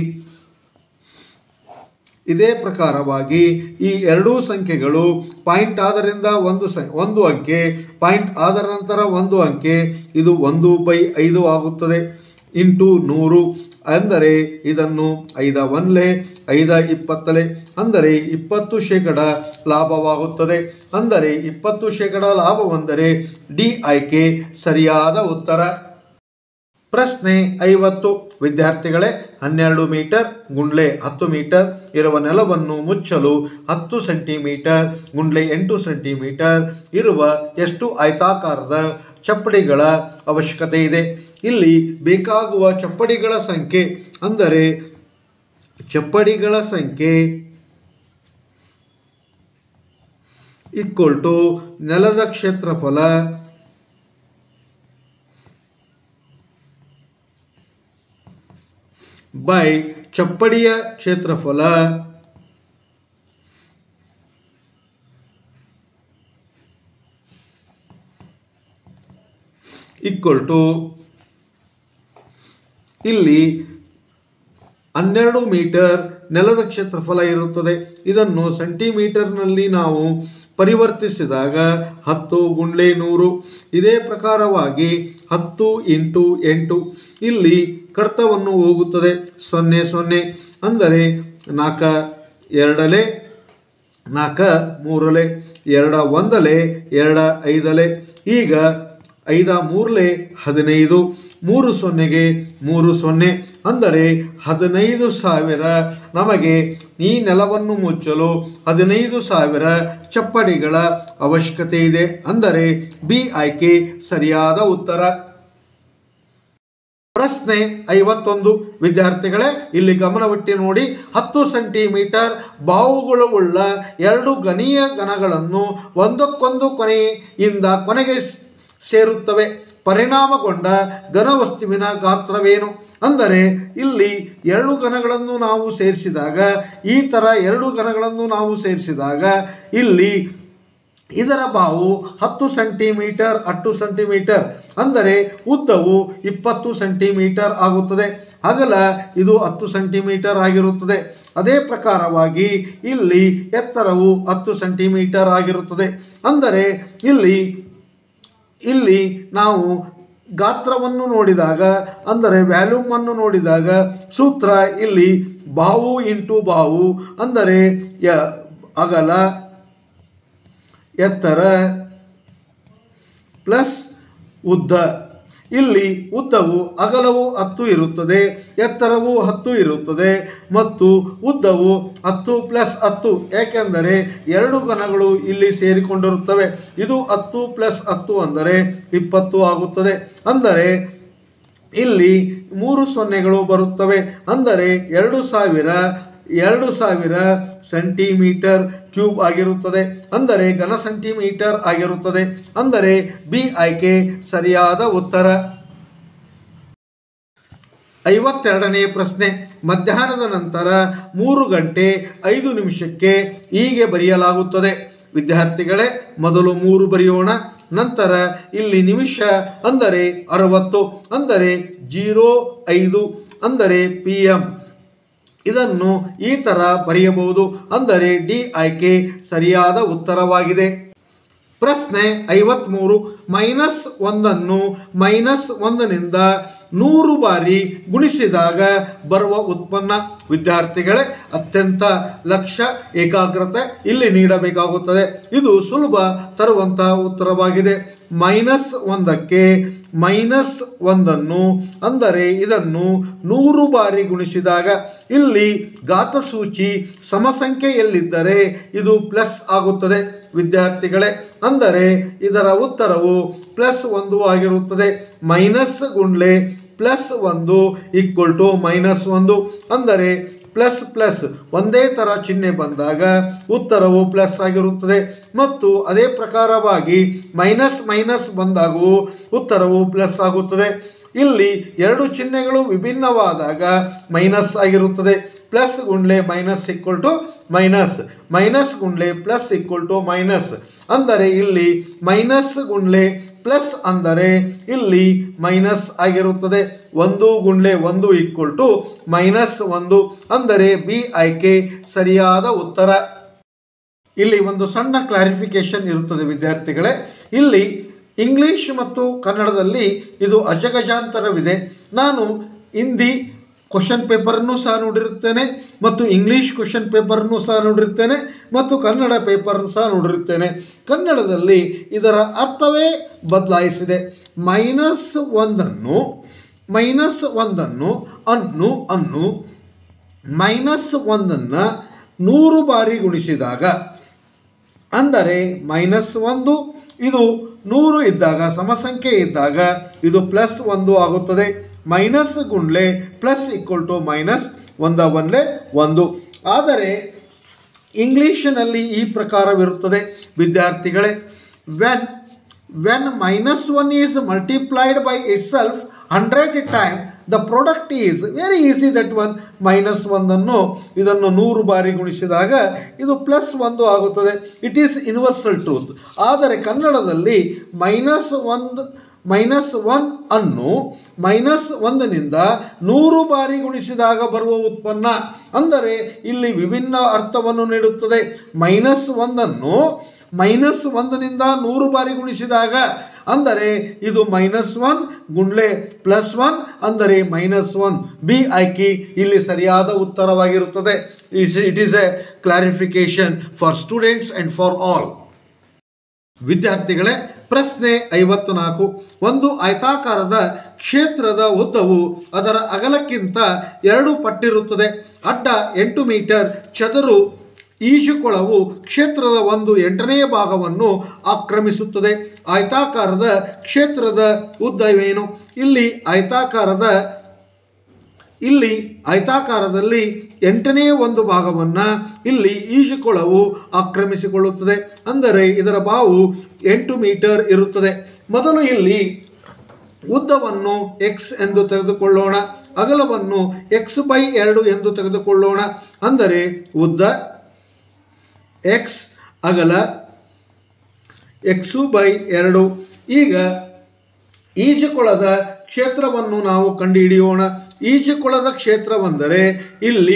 ಇದೇ ಪ್ರಕಾರವಾಗಿ ಈ ಎರಡೂ ಸಂಖ್ಯೆಗಳು ಪಾಯಿಂಟ್ ಆದರಿಂದ ಒಂದು ಸ ಒಂದು ಅಂಕೆ ಪಾಯಿಂಟ್ ಆದ ನಂತರ ಒಂದು ಅಂಕೆ ಇದು ಒಂದು ಬೈ ಐದು ಆಗುತ್ತದೆ ಇಂಟು ನೂರು ಅಂದರೆ ಇದನ್ನು ಐದ ಒನ್ಲೆ ಐದ ಇಪ್ಪತ್ತಲೆ ಅಂದರೆ ಇಪ್ಪತ್ತು ಶೇಕಡ ಲಾಭವಾಗುತ್ತದೆ ಅಂದರೆ ಇಪ್ಪತ್ತು ಶೇಕಡ ಲಾಭವೆಂದರೆ ಡಿ ಆಯ್ಕೆ ಸರಿಯಾದ ಉತ್ತರ ಪ್ರಶ್ನೆ ಐವತ್ತು ವಿದ್ಯಾರ್ಥಿಗಳೇ ಹನ್ನೆರಡು ಮೀಟರ್ ಗುಂಡ್ಲೆ ಹತ್ತು ಮೀಟರ್ ಇರುವ ನೆಲವನ್ನು ಮುಚ್ಚಲು ಹತ್ತು ಸೆಂಟಿಮೀಟರ್ ಗುಂಡ್ಲೆ ಎಂಟು ಸೆಂಟಿಮೀಟರ್ ಇರುವ ಎಷ್ಟು ಆಯತಾಕಾರದ ಚಪ್ಪಡಿಗಳ ಅವಶ್ಯಕತೆ ಇದೆ ಇಲ್ಲಿ ಬೇಕಾಗುವ ಚಪ್ಪಡಿಗಳ ಸಂಖ್ಯೆ ಅಂದರೆ ಚಪ್ಪಡಿಗಳ ಸಂಖ್ಯೆ ಈಕ್ವಲ್ ಟು ನೆಲದ ಕ್ಷೇತ್ರಫಲ ಬೈ ಚಪ್ಪಡಿಯ ಕ್ಷೇತ್ರಫಲ ಈಕ್ವಲ್ ಟು ಇಲ್ಲಿ ಹನ್ನೆರಡು ಮೀಟರ್ ನೆಲದ ಕ್ಷೇತ್ರಫಲ ಇರುತ್ತದೆ ಇದನ್ನು ಸೆಂಟಿಮೀಟರ್ನಲ್ಲಿ ನಾವು ಪರಿವರ್ತಿಸಿದಾಗ ಹತ್ತು ಗುಂಡ್ಲೆ ನೂರು ಇದೇ ಪ್ರಕಾರವಾಗಿ ಹತ್ತು ಇಂಟು ಎಂಟು ಇಲ್ಲಿ ಕರ್ತವನ್ನು ಹೋಗುತ್ತದೆ ಸೊನ್ನೆ ಸೊನ್ನೆ ಅಂದರೆ ನಾಲ್ಕ ಎರಡಲೆ ನಾಲ್ಕ ಮೂರಲೆ ಎರಡ ಒಂದಲೆ ಎರಡ ಐದಲೆ ಈಗ ಐದ ಮೂರಲೆ ಹದಿನೈದು ಮೂರು ಸೊನ್ನೆಗೆ ಮೂರು ಸೊನ್ನೆ ಅಂದರೆ ಹದಿನೈದು ಸಾವಿರ ನಮಗೆ ಈ ನೆಲವನ್ನು ಮುಚ್ಚಲು ಹದಿನೈದು ಸಾವಿರ ಚಪ್ಪಡಿಗಳ ಅವಶ್ಯಕತೆ ಇದೆ ಅಂದರೆ ಬಿ ಆಯ್ಕೆ ಸರಿಯಾದ ಉತ್ತರ ಪ್ರಶ್ನೆ ಐವತ್ತೊಂದು ವಿದ್ಯಾರ್ಥಿಗಳೇ ಇಲ್ಲಿ ಗಮನವಿಟ್ಟು ನೋಡಿ ಹತ್ತು ಸೆಂಟಿಮೀಟರ್ ಬಾವುಗಳು ಉಳ್ಳ ಎರಡು ಗಣೀಯ ಘನಗಳನ್ನು ಒಂದಕ್ಕೊಂದು ಕೊನೆಯಿಂದ ಕೊನೆಗೆ ಸ್- ಸೇರುತ್ತವೆ ಪರಿಣಾಮಗೊಂಡ ಘನವಸ್ತುವಿನ ಗಾತ್ರವೇನು ಅಂದರೆ ಇಲ್ಲಿ ಎರಡು ಘನಗಳನ್ನು ನಾವು ಸೇರಿಸಿದಾಗ ಈ ಥರ ಎರಡು ಘನಗಳನ್ನು ನಾವು ಸೇರಿಸಿದಾಗ ಇಲ್ಲಿ ಇದರ ಬಾವು ಹತ್ತು ಸೆಂಟಿಮೀಟರ್ ಹತ್ತು ಸೆಂಟಿಮೀಟರ್ ಅಂದರೆ ಉದ್ದವು ಇಪ್ಪತ್ತು ಸೆಂಟಿಮೀಟರ್ ಆಗುತ್ತದೆ ಅಗಲ ಇದು ಹತ್ತು ಸೆಂಟಿಮೀಟರ್ ಆಗಿರುತ್ತದೆ ಅದೇ ಪ್ರಕಾರವಾಗಿ ಇಲ್ಲಿ ಎತ್ತರವು ಹತ್ತು ಸೆಂಟಿಮೀಟರ್ ಆಗಿರುತ್ತದೆ ಅಂದರೆ ಇಲ್ಲಿ ಇಲ್ಲಿ ನಾವು ಗಾತ್ರವನ್ನು ನೋಡಿದಾಗ ಅಂದರೆ ವ್ಯಾಲ್ಯೂಮನ್ನು ನೋಡಿದಾಗ ಸೂತ್ರ ಇಲ್ಲಿ ಬಾವು ಇಂಟು ಬಾವು ಅಂದರೆ ಯ ಅಗಲ ಎತ್ತರ ಪ್ಲಸ್ ಉದ್ದ ಇಲ್ಲಿ ಉದ್ದವು ಅಗಲವು ಹತ್ತು ಇರುತ್ತದೆ ಎತ್ತರವು ಹತ್ತು ಇರುತ್ತದೆ ಮತ್ತು ಉದ್ದವು ಹತ್ತು ಪ್ಲಸ್ ಹತ್ತು ಏಕೆಂದರೆ ಎರಡು ಘನಗಳು ಇಲ್ಲಿ ಸೇರಿಕೊಂಡಿರುತ್ತವೆ ಇದು ಹತ್ತು ಪ್ಲಸ್ ಹತ್ತು ಅಂದರೆ ಇಪ್ಪತ್ತು ಆಗುತ್ತದೆ ಅಂದರೆ ಇಲ್ಲಿ ಮೂರು ಸೊನ್ನೆಗಳು ಬರುತ್ತವೆ ಅಂದರೆ ಎರಡು ಸಾವಿರ ಎರಡು ಸಾವಿರ ಸೆಂಟಿಮೀಟರ್ ಕ್ಯೂಬ್ ಆಗಿರುತ್ತದೆ ಅಂದರೆ ಘನ ಸೆಂಟಿಮೀಟರ್ ಆಗಿರುತ್ತದೆ ಅಂದರೆ ಬಿ ಆಯ್ಕೆ ಸರಿಯಾದ ಉತ್ತರ ಐವತ್ತೆರಡನೇ ಪ್ರಶ್ನೆ ಮಧ್ಯಾಹ್ನದ ನಂತರ ಮೂರು ಗಂಟೆ ಐದು ನಿಮಿಷಕ್ಕೆ ಹೀಗೆ ಬರೆಯಲಾಗುತ್ತದೆ ವಿದ್ಯಾರ್ಥಿಗಳೇ ಮೊದಲು ಮೂರು ಬರೆಯೋಣ ನಂತರ ಇಲ್ಲಿ ನಿಮಿಷ ಅಂದರೆ ಅರವತ್ತು ಅಂದರೆ ಜೀರೋ ಐದು ಅಂದರೆ ಪಿ ಎಂ ಇದನ್ನು ಈ ಥರ ಬರೆಯಬಹುದು ಅಂದರೆ ಡಿ ಆಯ್ಕೆ ಸರಿಯಾದ ಉತ್ತರವಾಗಿದೆ ಪ್ರಶ್ನೆ ಐವತ್ತ್ಮೂರು ಮೈನಸ್ ಒಂದನ್ನು ಮೈನಸ್ ಒಂದನಿಂದ ನೂರು ಬಾರಿ ಗುಣಿಸಿದಾಗ ಬರುವ ಉತ್ಪನ್ನ ವಿದ್ಯಾರ್ಥಿಗಳೇ ಅತ್ಯಂತ ಲಕ್ಷ್ಯ ಏಕಾಗ್ರತೆ ಇಲ್ಲಿ ನೀಡಬೇಕಾಗುತ್ತದೆ ಇದು ಸುಲಭ ತರುವಂತಹ ಉತ್ತರವಾಗಿದೆ ಮೈನಸ್ ಒಂದಕ್ಕೆ ಮೈನಸ್ ಒಂದನ್ನು ಅಂದರೆ ಇದನ್ನು ನೂರು ಬಾರಿ ಗುಣಿಸಿದಾಗ ಇಲ್ಲಿ ಘಾತಸೂಚಿ ಸಮಸಂಖ್ಯೆಯಲ್ಲಿದ್ದರೆ ಇದು ಪ್ಲಸ್ ಆಗುತ್ತದೆ ವಿದ್ಯಾರ್ಥಿಗಳೇ ಅಂದರೆ ಇದರ ಉತ್ತರವು ಪ್ಲಸ್ ಒಂದು ಆಗಿರುತ್ತದೆ ಮೈನಸ್ ಗುಂಡ್ಲೆ ಪ್ಲಸ್ ಒಂದು ಈಕ್ವಲ್ ಟು ಮೈನಸ್ ಒಂದು ಅಂದರೆ ಪ್ಲಸ್ ಪ್ಲಸ್ ಒಂದೇ ಥರ ಚಿಹ್ನೆ ಬಂದಾಗ ಉತ್ತರವು ಪ್ಲಸ್ ಆಗಿರುತ್ತದೆ ಮತ್ತು ಅದೇ ಪ್ರಕಾರವಾಗಿ ಮೈನಸ್ ಮೈನಸ್ ಬಂದಾಗೂ ಉತ್ತರವು ಪ್ಲಸ್ ಆಗುತ್ತದೆ ಇಲ್ಲಿ ಎರಡು ಚಿಹ್ನೆಗಳು ವಿಭಿನ್ನವಾದಾಗ ಮೈನಸ್ ಆಗಿರುತ್ತದೆ ಪ್ಲಸ್ ಗುಂಡ್ಲೆ minus equal to minus minus ಗುಂಡ್ಲೆ ಪ್ಲಸ್ ಈಕ್ವಲ್ ಟು ಮೈನಸ್ ಅಂದರೆ ಇಲ್ಲಿ ಮೈನಸ್ ಗುಂಡ್ಲೆ ಪ್ಲಸ್ ಅಂದರೆ ಇಲ್ಲಿ ಮೈನಸ್ ಆಗಿರುತ್ತದೆ ಒಂದು ಗುಂಡ್ಲೆ ಒಂದು ಈಕ್ವಲ್ ಟು ಮೈನಸ್ ಒಂದು ಅಂದರೆ ಬಿ ಆಯ್ಕೆ ಸರಿಯಾದ ಉತ್ತರ ಇಲ್ಲಿ ಒಂದು ಸಣ್ಣ ಕ್ಲಾರಿಫಿಕೇಶನ್ ಇರುತ್ತದೆ ವಿದ್ಯಾರ್ಥಿಗಳೇ ಇಲ್ಲಿ ಇಂಗ್ಲಿಷ್ ಮತ್ತು ಕನ್ನಡದಲ್ಲಿ ಇದು ಅಜಗಜಾಂತರವಿದೆ ನಾನು ಹಿಂದಿ ಕ್ವಶನ್ ಪೇಪರನ್ನು ಸಹ ನೋಡಿರುತ್ತೇನೆ ಮತ್ತು ಇಂಗ್ಲೀಷ್ ಕ್ವಶನ್ ಪೇಪರನ್ನು ಸಹ ನೋಡಿರುತ್ತೇನೆ ಮತ್ತು ಕನ್ನಡ ಪೇಪರನ್ನು ಸಹ ನೋಡಿರುತ್ತೇನೆ ಕನ್ನಡದಲ್ಲಿ ಇದರ ಅರ್ಥವೇ ಬದಲಾಯಿಸಿದೆ ಮೈನಸ್ ಒಂದನ್ನು ಮೈನಸ್ ಒಂದನ್ನು ಅನ್ನು ಅನ್ನು ಮೈನಸ್ ಒಂದನ್ನು ನೂರು ಬಾರಿ ಗುಣಿಸಿದಾಗ ಅಂದರೆ ಮೈನಸ್ ಒಂದು ಇದು ನೂರು ಇದ್ದಾಗ ಸಮಸಂಖ್ಯೆ ಇದ್ದಾಗ ಇದು ಪ್ಲಸ್ ಒಂದು ಆಗುತ್ತದೆ ಮೈನಸ್ ಗುಂಡ್ಲೆ ಪ್ಲಸ್ ಈಕ್ವಲ್ ಟು ಮೈನಸ್ ಒಂದ ಒಂದ್ಲೆ ಒಂದು ಆದರೆ ಇಂಗ್ಲೀಷಿನಲ್ಲಿ ಈ ಪ್ರಕಾರವಿರುತ್ತದೆ ವಿದ್ಯಾರ್ಥಿಗಳೇ when when minus one is multiplied by itself hundred time the product is very easy that one minus ಒಂದನ್ನು ಇದನ್ನು ನೂರು ಬಾರಿ ಗುಣಿಸಿದಾಗ ಇದು ಪ್ಲಸ್ ಒಂದು ಆಗುತ್ತದೆ ಇಟ್ ಈಸ್ ಯೂನಿವರ್ಸಲ್ ಟ್ರೂತ್ ಆದರೆ ಕನ್ನಡದಲ್ಲಿ ಮೈನಸ್ ಒಂದು ಮೈನಸ್ ಒನ್ ಅನ್ನು ಮೈನಸ್ ಒಂದನಿಂದ ನೂರು ಬಾರಿ ಗುಣಿಸಿದಾಗ ಬರುವ ಉತ್ಪನ್ನ ಅಂದರೆ ಇಲ್ಲಿ ವಿಭಿನ್ನ ಅರ್ಥವನ್ನು ನೀಡುತ್ತದೆ ಮೈನಸ್ ಒಂದನ್ನು ಮೈನಸ್ ಒಂದನಿಂದ ನೂರು ಬಾರಿ ಗುಣಿಸಿದಾಗ ಅಂದರೆ ಇದು ಮೈನಸ್ ಒನ್ ಗುಂಡ್ಲೆ ಪ್ಲಸ್ ಒನ್ ಅಂದರೆ ಮೈನಸ್ ಒನ್ ಬಿ ಆಯ್ಕೆ ಇಲ್ಲಿ ಸರಿಯಾದ ಉತ್ತರವಾಗಿರುತ್ತದೆ it's it is a clarification for students and for all ವಿದ್ಯಾರ್ಥಿಗಳೇ ಪ್ರಶ್ನೆ ಐವತ್ನಾಲ್ಕು ಒಂದು ಆಯತಾಕಾರದ ಕ್ಷೇತ್ರದ ಉದ್ದವು ಅದರ ಅಗಲಕ್ಕಿಂತ ಎರಡು ಪಟ್ಟಿರುತ್ತದೆ ಅಡ್ಡ ಎಂಟು ಮೀಟರ್ ಚದುರು ಈಜುಕೊಳವು ಕ್ಷೇತ್ರದ ಒಂದು ಎಂಟನೇ ಭಾಗವನ್ನು ಆಕ್ರಮಿಸುತ್ತದೆ ಆಯತಾಕಾರದ ಕ್ಷೇತ್ರದ ಉದ್ದವೇನು ಇಲ್ಲಿ ಆಯತಾಕಾರದ ಇಲ್ಲಿ ಆಯತಾಕಾರದಲ್ಲಿ ಎಂಟನೇ ಒಂದು ಭಾಗವನ್ನು ಇಲ್ಲಿ ಈಜುಕೊಳವು ಆಕ್ರಮಿಸಿಕೊಳ್ಳುತ್ತದೆ ಅಂದರೆ ಇದರ ಬಾವು ಎಂಟು ಮೀಟರ್ ಇರುತ್ತದೆ ಮೊದಲು ಇಲ್ಲಿ ಉದ್ದವನ್ನು ಎಕ್ಸ್ ಎಂದು ತೆಗೆದುಕೊಳ್ಳೋಣ ಅಗಲವನ್ನು ಎಕ್ಸ್ ಬೈ ಎರಡು ಎಂದು ತೆಗೆದುಕೊಳ್ಳೋಣ ಅಂದರೆ ಉದ್ದ ಎಕ್ಸ್ ಅಗಲ ಎಕ್ಸು ಬೈ ಎರಡು ಈಗ ಈಜುಕೊಳದ ಕ್ಷೇತ್ರವನ್ನು ನಾವು ಕಂಡುಹಿಡಿಯೋಣ ಈಜುಕೊಳದ ಕ್ಷೇತ್ರವೆಂದರೆ ಇಲ್ಲಿ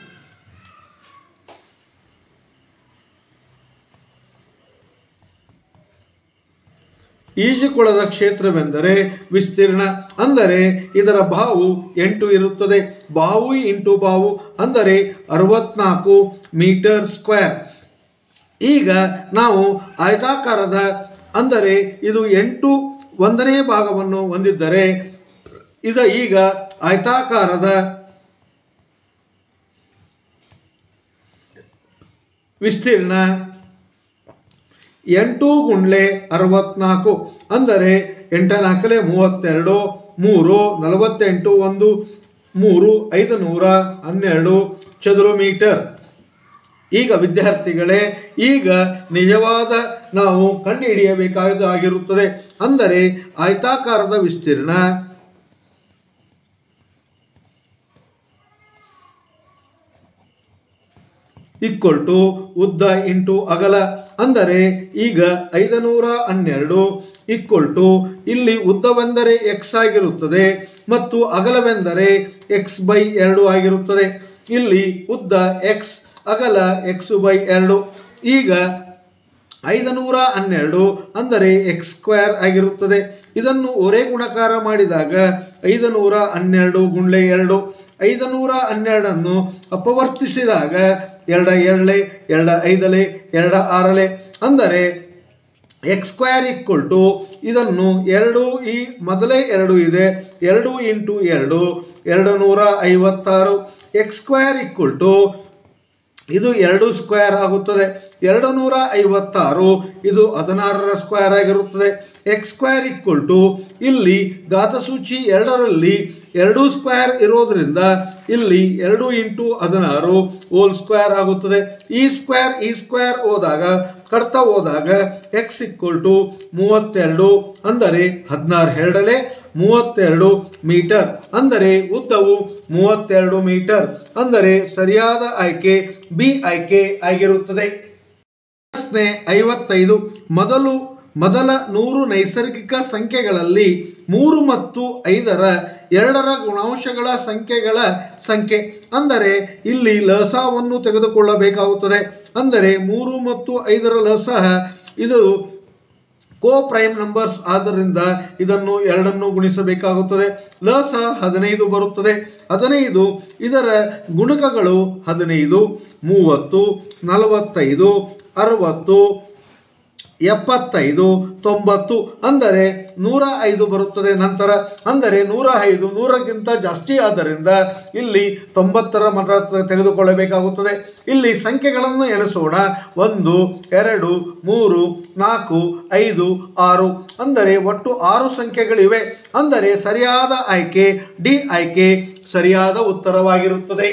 ಈಜುಕೊಳದ ಕ್ಷೇತ್ರವೆಂದರೆ ವಿಸ್ತೀರ್ಣ ಅಂದರೆ ಇದರ ಬಾವು ಎಂಟು ಇರುತ್ತದೆ ಬಾವು ಇಂಟು ಬಾವು ಅಂದರೆ ಅರವತ್ನಾಲ್ಕು ಮೀಟರ್ ಸ್ಕ್ವೇರ್ ಈಗ ನಾವು ಆಯತಾಕಾರದ ಅಂದರೆ ಇದು ಎಂಟು ಒಂದನೇ ಭಾಗವನ್ನು ಹೊಂದಿದ್ದರೆ ಇದ ಈಗ ಆಯತಾಕಾರದ ವಿಸ್ತೀರ್ಣ ಎಂಟು ಗುಂಡ್ಲೆ ಅರವತ್ನಾಲ್ಕು ಅಂದರೆ ಎಂಟನಾಲ್ಕಲೆ ಮೂವತ್ತೆರಡು ಮೂರು ನಲವತ್ತೆಂಟು ಒಂದು ಮೂರು ಐದು ನೂರ ಹನ್ನೆರಡು ಚದುರು ಮೀಟರ್ ಈಗ ವಿದ್ಯಾರ್ಥಿಗಳೇ ಈಗ ನಿಜವಾದ ನಾವು ಕಂಡುಹಿಡಿಯಬೇಕಾಗಿರುತ್ತದೆ ಅಂದರೆ ಆಯತಾಕಾರದ ವಿಸ್ತೀರ್ಣ ಈಕ್ವಲ್ ಟು ಉದ್ದ ಇಂಟು ಅಗಲ ಅಂದರೆ ಈಗ ಐದನೂರ ಹನ್ನೆರಡು ಈಕ್ವಲ್ ಟು ಇಲ್ಲಿ ಉದ್ದವೆಂದರೆ ಎಕ್ಸ್ ಆಗಿರುತ್ತದೆ ಮತ್ತು ಅಗಲವೆಂದರೆ ಎಕ್ಸ್ ಬೈ ಎರಡು ಆಗಿರುತ್ತದೆ ಇಲ್ಲಿ ಉದ್ದ ಎಕ್ಸ್ ಅಗಲ ಎಕ್ಸ್ ಬೈ ಎರಡು ಈಗ ಐದನೂರ ಹನ್ನೆರಡು ಅಂದರೆ ಎಕ್ಸ್ ಸ್ಕ್ವೇರ್ ಆಗಿರುತ್ತದೆ ಇದನ್ನು ಒರೇ ಗುಣಕಾರ ಮಾಡಿದಾಗ ಐದನೂರ ಹನ್ನೆರಡು ಗುಂಡ್ಲೆ ಎರಡು ಐದನೂರ ಹನ್ನೆರಡನ್ನು ಅಪವರ್ತಿಸಿದಾಗ ಎರಡ ಎರಡಲೆ ಎರಡ ಐದಲೆ ಎರಡ ಆರಲೆ ಅಂದರೆ ಎಕ್ಸ್ ಸ್ಕ್ವೇರ್ ಈಕ್ವಲ್ ಟು ಇದನ್ನು ಎರಡು ಈ ಮೊದಲೇ ಎರಡು ಇದೆ ಎರಡು ಇಂಟು ಎರಡು ಎರಡು ನೂರ ಐವತ್ತಾರು ಎಕ್ಸ್ ಸ್ಕ್ವೇರ್ ಈಕ್ವಲ್ ಟು ಇದು ಎರಡು ಸ್ಕ್ವೇರ್ ಆಗುತ್ತದೆ ಎರಡು ನೂರ ಐವತ್ತಾರು ಇದು ಹದಿನಾರರ ಸ್ಕ್ವೇರ್ ಆಗಿರುತ್ತದೆ ಎಕ್ಸ್ ಸ್ಕ್ವೇರ್ ಈಕ್ವಲ್ ಟು ಇಲ್ಲಿ ಘಾತಸೂಚಿ ಎರಡರಲ್ಲಿ ಎರಡು ಸ್ಕ್ವೇರ್ ಇರೋದ್ರಿಂದ ಇಲ್ಲಿ ಎರಡು ಇಂಟು ಹದಿನಾರು ಹೋಲ್ ಸ್ಕ್ವೇರ್ ಆಗುತ್ತದೆ ಈ ಸ್ಕ್ವೇರ್ ಈ ಸ್ಕ್ವೇರ್ ಹೋದಾಗ ಕಡ್ತಾ ಹೋದಾಗ ಎಕ್ಸ್ ಈಕ್ವಲ್ ಟು ಮೂವತ್ತೆರಡು ಅಂದರೆ ಹದಿನಾರು ಎರಡಲೆ ಮೂವತ್ತೆರಡು ಮೀಟರ್ ಅಂದರೆ ಉದ್ದವು ಮೂವತ್ತೆರಡು ಮೀಟರ್ ಅಂದರೆ ಸರಿಯಾದ ಆಯ್ಕೆ ಬಿ ಆಯ್ಕೆ ಆಗಿರುತ್ತದೆ ಪ್ರಶ್ನೆ ಐವತ್ತೈದು ಮೊದಲು ಮೊದಲ ನೂರು ನೈಸರ್ಗಿಕ ಸಂಖ್ಯೆಗಳಲ್ಲಿ ಮೂರು ಮತ್ತು ಐದರ ಎರಡರ ಗುಣಾಂಶಗಳ ಸಂಖ್ಯೆಗಳ ಸಂಖ್ಯೆ ಅಂದರೆ ಇಲ್ಲಿ ಲಸವನ್ನು ತೆಗೆದುಕೊಳ್ಳಬೇಕಾಗುತ್ತದೆ ಅಂದರೆ ಮೂರು ಮತ್ತು ಐದರ ಲಸಹ ಇದು ಕೋ ಪ್ರೈಮ್ ನಂಬರ್ಸ್ ಆದ್ದರಿಂದ ಇದನ್ನು ಎರಡನ್ನು ಗುಣಿಸಬೇಕಾಗುತ್ತದೆ ಲಸ ಹದಿನೈದು ಬರುತ್ತದೆ ಹದಿನೈದು ಇದರ ಗುಣಕಗಳು ಹದಿನೈದು ಮೂವತ್ತು ನಲವತ್ತೈದು ಅರವತ್ತು ಎಪ್ಪತ್ತೈದು ತೊಂಬತ್ತು ಅಂದರೆ ನೂರ ಐದು ಬರುತ್ತದೆ ನಂತರ ಅಂದರೆ ನೂರ ಐದು ನೂರಕ್ಕಿಂತ ಜಾಸ್ತಿ ಆದ್ದರಿಂದ ಇಲ್ಲಿ ತೊಂಬತ್ತರ ಮರ ತೆಗೆದುಕೊಳ್ಳಬೇಕಾಗುತ್ತದೆ ಇಲ್ಲಿ ಸಂಖ್ಯೆಗಳನ್ನು ಎಣಿಸೋಣ ಒಂದು ಎರಡು ಮೂರು ನಾಲ್ಕು ಐದು ಆರು ಅಂದರೆ ಒಟ್ಟು ಆರು ಸಂಖ್ಯೆಗಳಿವೆ ಅಂದರೆ ಸರಿಯಾದ ಆಯ್ಕೆ ಡಿ ಆಯ್ಕೆ ಸರಿಯಾದ ಉತ್ತರವಾಗಿರುತ್ತದೆ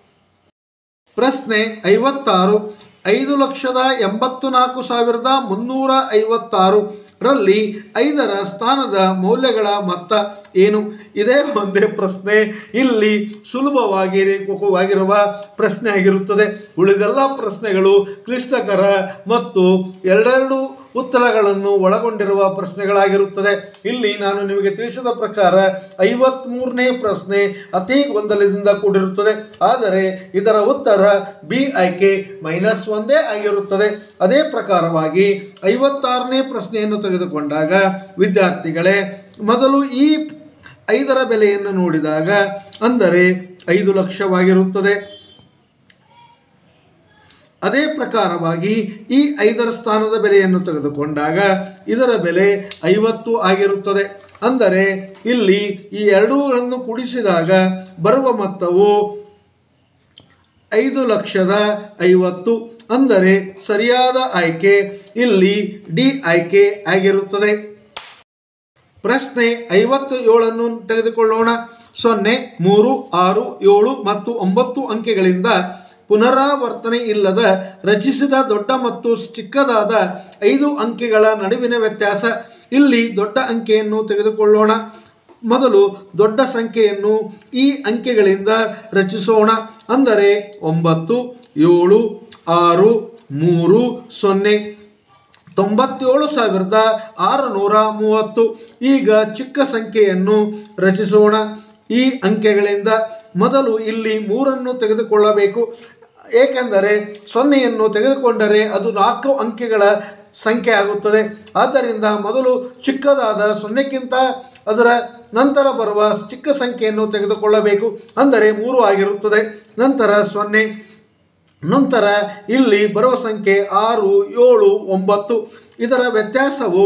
ಪ್ರಶ್ನೆ ಐವತ್ತಾರು ಐದು ಲಕ್ಷದ ಎಂಬತ್ತು ನಾಲ್ಕು ಸಾವಿರದ ಮುನ್ನೂರ ಐವತ್ತಾರು ರಲ್ಲಿ ಐದರ ಸ್ಥಾನದ ಮೌಲ್ಯಗಳ ಮೊತ್ತ ಏನು ಇದೇ ಒಂದೇ ಪ್ರಶ್ನೆ ಇಲ್ಲಿ ಸುಲಭವಾಗಿ ವಾಗಿರುವ ಪ್ರಶ್ನೆ ಆಗಿರುತ್ತದೆ ಉಳಿದೆಲ್ಲ ಪ್ರಶ್ನೆಗಳು ಕ್ಲಿಷ್ಟಕರ ಮತ್ತು ಎರಡೆರಡು ಉತ್ತರಗಳನ್ನು ಒಳಗೊಂಡಿರುವ ಪ್ರಶ್ನೆಗಳಾಗಿರುತ್ತದೆ ಇಲ್ಲಿ ನಾನು ನಿಮಗೆ ತಿಳಿಸಿದ ಪ್ರಕಾರ ಐವತ್ಮೂರನೇ ಪ್ರಶ್ನೆ ಅತಿ ಗೊಂದಲದಿಂದ ಕೂಡಿರುತ್ತದೆ ಆದರೆ ಇದರ ಉತ್ತರ ಬಿ ಆಯ್ಕೆ ಮೈನಸ್ ಒಂದೇ ಆಗಿರುತ್ತದೆ ಅದೇ ಪ್ರಕಾರವಾಗಿ ಐವತ್ತಾರನೇ ಪ್ರಶ್ನೆಯನ್ನು ತೆಗೆದುಕೊಂಡಾಗ ವಿದ್ಯಾರ್ಥಿಗಳೇ ಮೊದಲು ಈ ಐದರ ಬೆಲೆಯನ್ನು ನೋಡಿದಾಗ ಅಂದರೆ ಐದು ಲಕ್ಷವಾಗಿರುತ್ತದೆ ಅದೇ ಪ್ರಕಾರವಾಗಿ ಈ ಐದರ ಸ್ಥಾನದ ಬೆಲೆಯನ್ನು ತೆಗೆದುಕೊಂಡಾಗ ಇದರ ಬೆಲೆ ಐವತ್ತು ಆಗಿರುತ್ತದೆ ಅಂದರೆ ಇಲ್ಲಿ ಈ ಎರಡೂಗಳನ್ನು ಕೂಡಿಸಿದಾಗ ಬರುವ ಮೊತ್ತವು ಐದು ಲಕ್ಷದ ಐವತ್ತು ಅಂದರೆ ಸರಿಯಾದ ಆಯ್ಕೆ ಇಲ್ಲಿ ಡಿ ಆಯ್ಕೆ ಆಗಿರುತ್ತದೆ ಪ್ರಶ್ನೆ ಐವತ್ತು ಏಳನ್ನು ತೆಗೆದುಕೊಳ್ಳೋಣ ಸೊನ್ನೆ ಮೂರು ಆರು ಏಳು ಮತ್ತು ಒಂಬತ್ತು ಅಂಕೆಗಳಿಂದ ಪುನರಾವರ್ತನೆ ಇಲ್ಲದ ರಚಿಸಿದ ದೊಡ್ಡ ಮತ್ತು ಚಿಕ್ಕದಾದ ಐದು ಅಂಕೆಗಳ ನಡುವಿನ ವ್ಯತ್ಯಾಸ ಇಲ್ಲಿ ದೊಡ್ಡ ಅಂಕೆಯನ್ನು ತೆಗೆದುಕೊಳ್ಳೋಣ ಮೊದಲು ದೊಡ್ಡ ಸಂಖ್ಯೆಯನ್ನು ಈ ಅಂಕೆಗಳಿಂದ ರಚಿಸೋಣ ಅಂದರೆ ಒಂಬತ್ತು ಏಳು ಆರು ಮೂರು ಸೊನ್ನೆ ತೊಂಬತ್ತೇಳು ಸಾವಿರದ ಆರುನೂರ ಮೂವತ್ತು ಈಗ ಚಿಕ್ಕ ಸಂಖ್ಯೆಯನ್ನು ರಚಿಸೋಣ ಈ ಅಂಕೆಗಳಿಂದ ಮೊದಲು ಇಲ್ಲಿ ಮೂರನ್ನು ತೆಗೆದುಕೊಳ್ಳಬೇಕು ಏಕೆಂದರೆ ಸೊನ್ನೆಯನ್ನು ತೆಗೆದುಕೊಂಡರೆ ಅದು ನಾಲ್ಕು ಅಂಕೆಗಳ ಸಂಖ್ಯೆ ಆಗುತ್ತದೆ ಆದ್ದರಿಂದ ಮೊದಲು ಚಿಕ್ಕದಾದ ಸೊನ್ನೆಕ್ಕಿಂತ ಅದರ ನಂತರ ಬರುವ ಚಿಕ್ಕ ಸಂಖ್ಯೆಯನ್ನು ತೆಗೆದುಕೊಳ್ಳಬೇಕು ಅಂದರೆ ಮೂರು ಆಗಿರುತ್ತದೆ ನಂತರ ಸೊನ್ನೆ ನಂತರ ಇಲ್ಲಿ ಬರುವ ಸಂಖ್ಯೆ ಆರು ಏಳು ಒಂಬತ್ತು ಇದರ ವ್ಯತ್ಯಾಸವು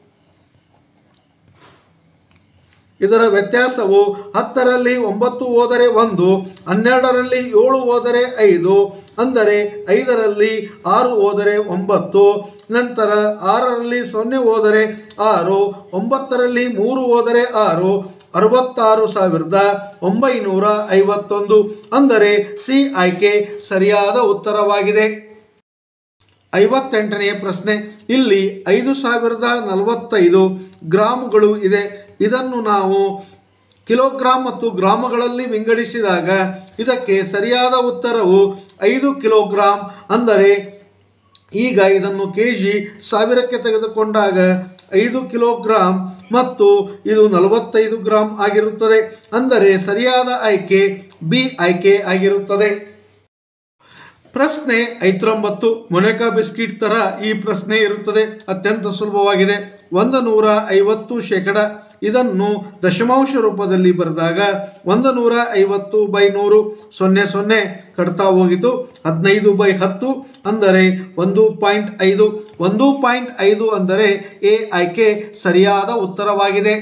ಇದರ ವ್ಯತ್ಯಾಸವು ಹತ್ತರಲ್ಲಿ ಒಂಬತ್ತು ಹೋದರೆ ಒಂದು ಹನ್ನೆರಡರಲ್ಲಿ ಏಳು ಹೋದರೆ ಐದು ಅಂದರೆ ಐದರಲ್ಲಿ ಆರು ಹೋದರೆ ಒಂಬತ್ತು ನಂತರ ಆರರಲ್ಲಿ ಸೊನ್ನೆ ಹೋದರೆ ಆರು ಒಂಬತ್ತರಲ್ಲಿ ಮೂರು ಹೋದರೆ ಆರು ಅರವತ್ತಾರು ಸಾವಿರದ ಒಂಬೈನೂರ ಐವತ್ತೊಂದು ಅಂದರೆ ಸಿ ಆಯ್ಕೆ ಸರಿಯಾದ ಉತ್ತರವಾಗಿದೆ ಐವತ್ತೆಂಟನೆಯ ಪ್ರಶ್ನೆ ಇಲ್ಲಿ ಐದು ಸಾವಿರದ ನಲವತ್ತೈದು ಗ್ರಾಮ್ಗಳು ಇದೆ ಇದನ್ನು ನಾವು ಕಿಲೋಗ್ರಾಮ್ ಮತ್ತು ಗ್ರಾಮಗಳಲ್ಲಿ ವಿಂಗಡಿಸಿದಾಗ ಇದಕ್ಕೆ ಸರಿಯಾದ ಉತ್ತರವು ಐದು ಕಿಲೋಗ್ರಾಮ್ ಅಂದರೆ ಈಗ ಇದನ್ನು ಕೆ ಜಿ ಸಾವಿರಕ್ಕೆ ತೆಗೆದುಕೊಂಡಾಗ ಐದು ಕಿಲೋಗ್ರಾಮ್ ಮತ್ತು ಇದು ನಲವತ್ತೈದು ಗ್ರಾಮ್ ಆಗಿರುತ್ತದೆ ಅಂದರೆ ಸರಿಯಾದ ಆಯ್ಕೆ ಬಿ ಆಯ್ಕೆ ಆಗಿರುತ್ತದೆ ಪ್ರಶ್ನೆ ಐತ್ರೊಂಬತ್ತು ಮೊನೆಕಾ ಬಿಸ್ಕಿಟ್ ತರ ಈ ಪ್ರಶ್ನೆ ಇರುತ್ತದೆ ಅತ್ಯಂತ ಸುಲಭವಾಗಿದೆ ಒಂದು ನೂರ ಐವತ್ತು ಶೇಕಡ ಇದನ್ನು ದಶಮಾಂಶ ರೂಪದಲ್ಲಿ ಬರೆದಾಗ ಒಂದು ನೂರ ಐವತ್ತು ಬೈ ನೂರು ಸೊನ್ನೆ ಸೊನ್ನೆ ಕಟ್ತಾ ಹೋಗಿತು ಹದಿನೈದು ಬೈ ಹತ್ತು ಅಂದರೆ ಒಂದು ಪಾಯಿಂಟ್ ಐದು ಒಂದು ಪಾಯಿಂಟ್ ಐದು ಅಂದರೆ ಎ ಆಯ್ಕೆ ಸರಿಯಾದ ಉತ್ತರವಾಗಿದೆ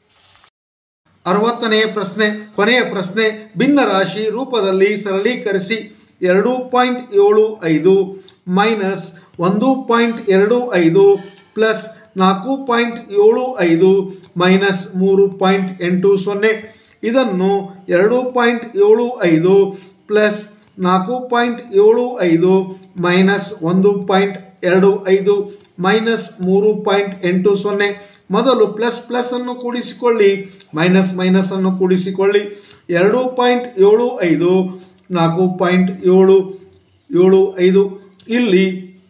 ಅರವತ್ತನೆಯ ಪ್ರಶ್ನೆ ಕೊನೆಯ ಪ್ರಶ್ನೆ ಭಿನ್ನ ರಾಶಿ ರೂಪದಲ್ಲಿ ಸರಳೀಕರಿಸಿ ಎರಡು ಪಾಯಿಂಟ್ ಏಳು ಐದು ಮೈನಸ್ ಒಂದು ಪಾಯಿಂಟ್ ಎರಡು ಐದು ಪ್ಲಸ್ ನಾಲ್ಕು ಪಾಯಿಂಟ್ ಏಳು ಐದು ಮೈನಸ್ ಮೂರು ಪಾಯಿಂಟ್ ಎಂಟು ಸೊನ್ನೆ ಇದನ್ನು ಎರಡು ಪಾಯಿಂಟ್ ಏಳು ಐದು ಪ್ಲಸ್ ನಾಲ್ಕು ಪಾಯಿಂಟ್ ಏಳು ಐದು ಮೈನಸ್ ಒಂದು ಪಾಯಿಂಟ್ ಎರಡು ಐದು ಮೈನಸ್ ಮೂರು ಪಾಯಿಂಟ್ ಎಂಟು ಸೊನ್ನೆ ಮೊದಲು ಪ್ಲಸ್ ಪ್ಲಸ್ ಅನ್ನು ಕೂಡಿಸಿಕೊಳ್ಳಿ ಮೈನಸ್ ಮೈನಸ್ ಅನ್ನು ಕೂಡಿಸಿಕೊಳ್ಳಿ ಎರಡು ಪಾಯಿಂಟ್ ಏಳು ಐದು ನಾಲ್ಕು ಪಾಯಿಂಟ್ ಏಳು ಏಳು ಐದು ಇಲ್ಲಿ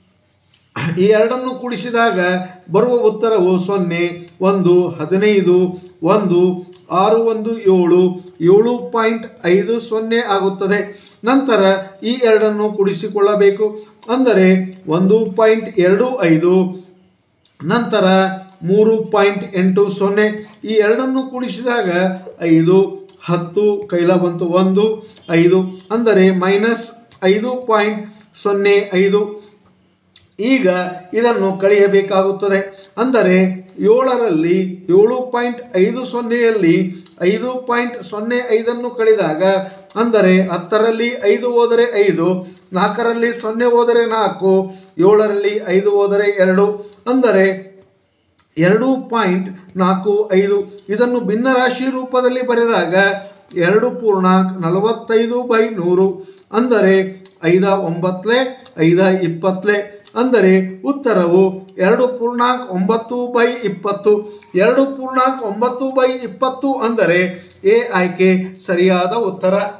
ಈ ಎರಡನ್ನು ಕೂಡಿಸಿದಾಗ ಬರುವ ಉತ್ತರವು ಸೊನ್ನೆ ಒಂದು ಹದಿನೈದು ಒಂದು ಆರು ಒಂದು ಏಳು ಏಳು ಪಾಯಿಂಟ್ ಐದು ಸೊನ್ನೆ ಆಗುತ್ತದೆ ನಂತರ ಈ ಎರಡನ್ನು ಕೂಡಿಸಿಕೊಳ್ಳಬೇಕು ಅಂದರೆ ಒಂದು ಪಾಯಿಂಟ್ ಎರಡು ಐದು ನಂತರ ಮೂರು ಪಾಯಿಂಟ್ ಎಂಟು ಸೊನ್ನೆ ಈ ಎರಡನ್ನು ಕೂಡಿಸಿದಾಗ ಐದು ಹತ್ತು ಕೈಲ ಬಂತು ಒಂದು ಐದು ಅಂದರೆ ಮೈನಸ್ ಐದು ಪಾಯಿಂಟ್ ಸೊನ್ನೆ ಐದು ಈಗ ಇದನ್ನು ಕಳೆಯಬೇಕಾಗುತ್ತದೆ ಅಂದರೆ ಏಳರಲ್ಲಿ ಏಳು ಪಾಯಿಂಟ್ ಐದು ಸೊನ್ನೆಯಲ್ಲಿ ಐದು ಪಾಯಿಂಟ್ ಸೊನ್ನೆ ಐದನ್ನು ಕಳೆದಾಗ ಅಂದರೆ ಹತ್ತರಲ್ಲಿ ಐದು ಹೋದರೆ ಐದು ನಾಲ್ಕರಲ್ಲಿ ಸೊನ್ನೆ ಹೋದರೆ ನಾಲ್ಕು ಏಳರಲ್ಲಿ ಐದು ಹೋದರೆ ಎರಡು ಅಂದರೆ ಎರಡು ಪಾಯಿಂಟ್ ನಾಲ್ಕು ಐದು ಇದನ್ನು ಭಿನ್ನರಾಶಿ ರೂಪದಲ್ಲಿ ಬರೆದಾಗ ಎರಡು ಪೂರ್ಣಾಂಕ ನಲವತ್ತೈದು ಬೈ ನೂರು ಅಂದರೆ ಐದ ಒಂಬತ್ತಲೆ ಐದ ಇಪ್ಪತ್ತಲೆ ಅಂದರೆ ಉತ್ತರವು ಎರಡು ಪೂರ್ಣಾಂಕ ಒಂಬತ್ತು ಬೈ ಇಪ್ಪತ್ತು ಎರಡು ಪೂರ್ಣಾಂಕ ಒಂಬತ್ತು ಬೈ ಇಪ್ಪತ್ತು ಅಂದರೆ ಎ ಆಯ್ಕೆ ಸರಿಯಾದ ಉತ್ತರ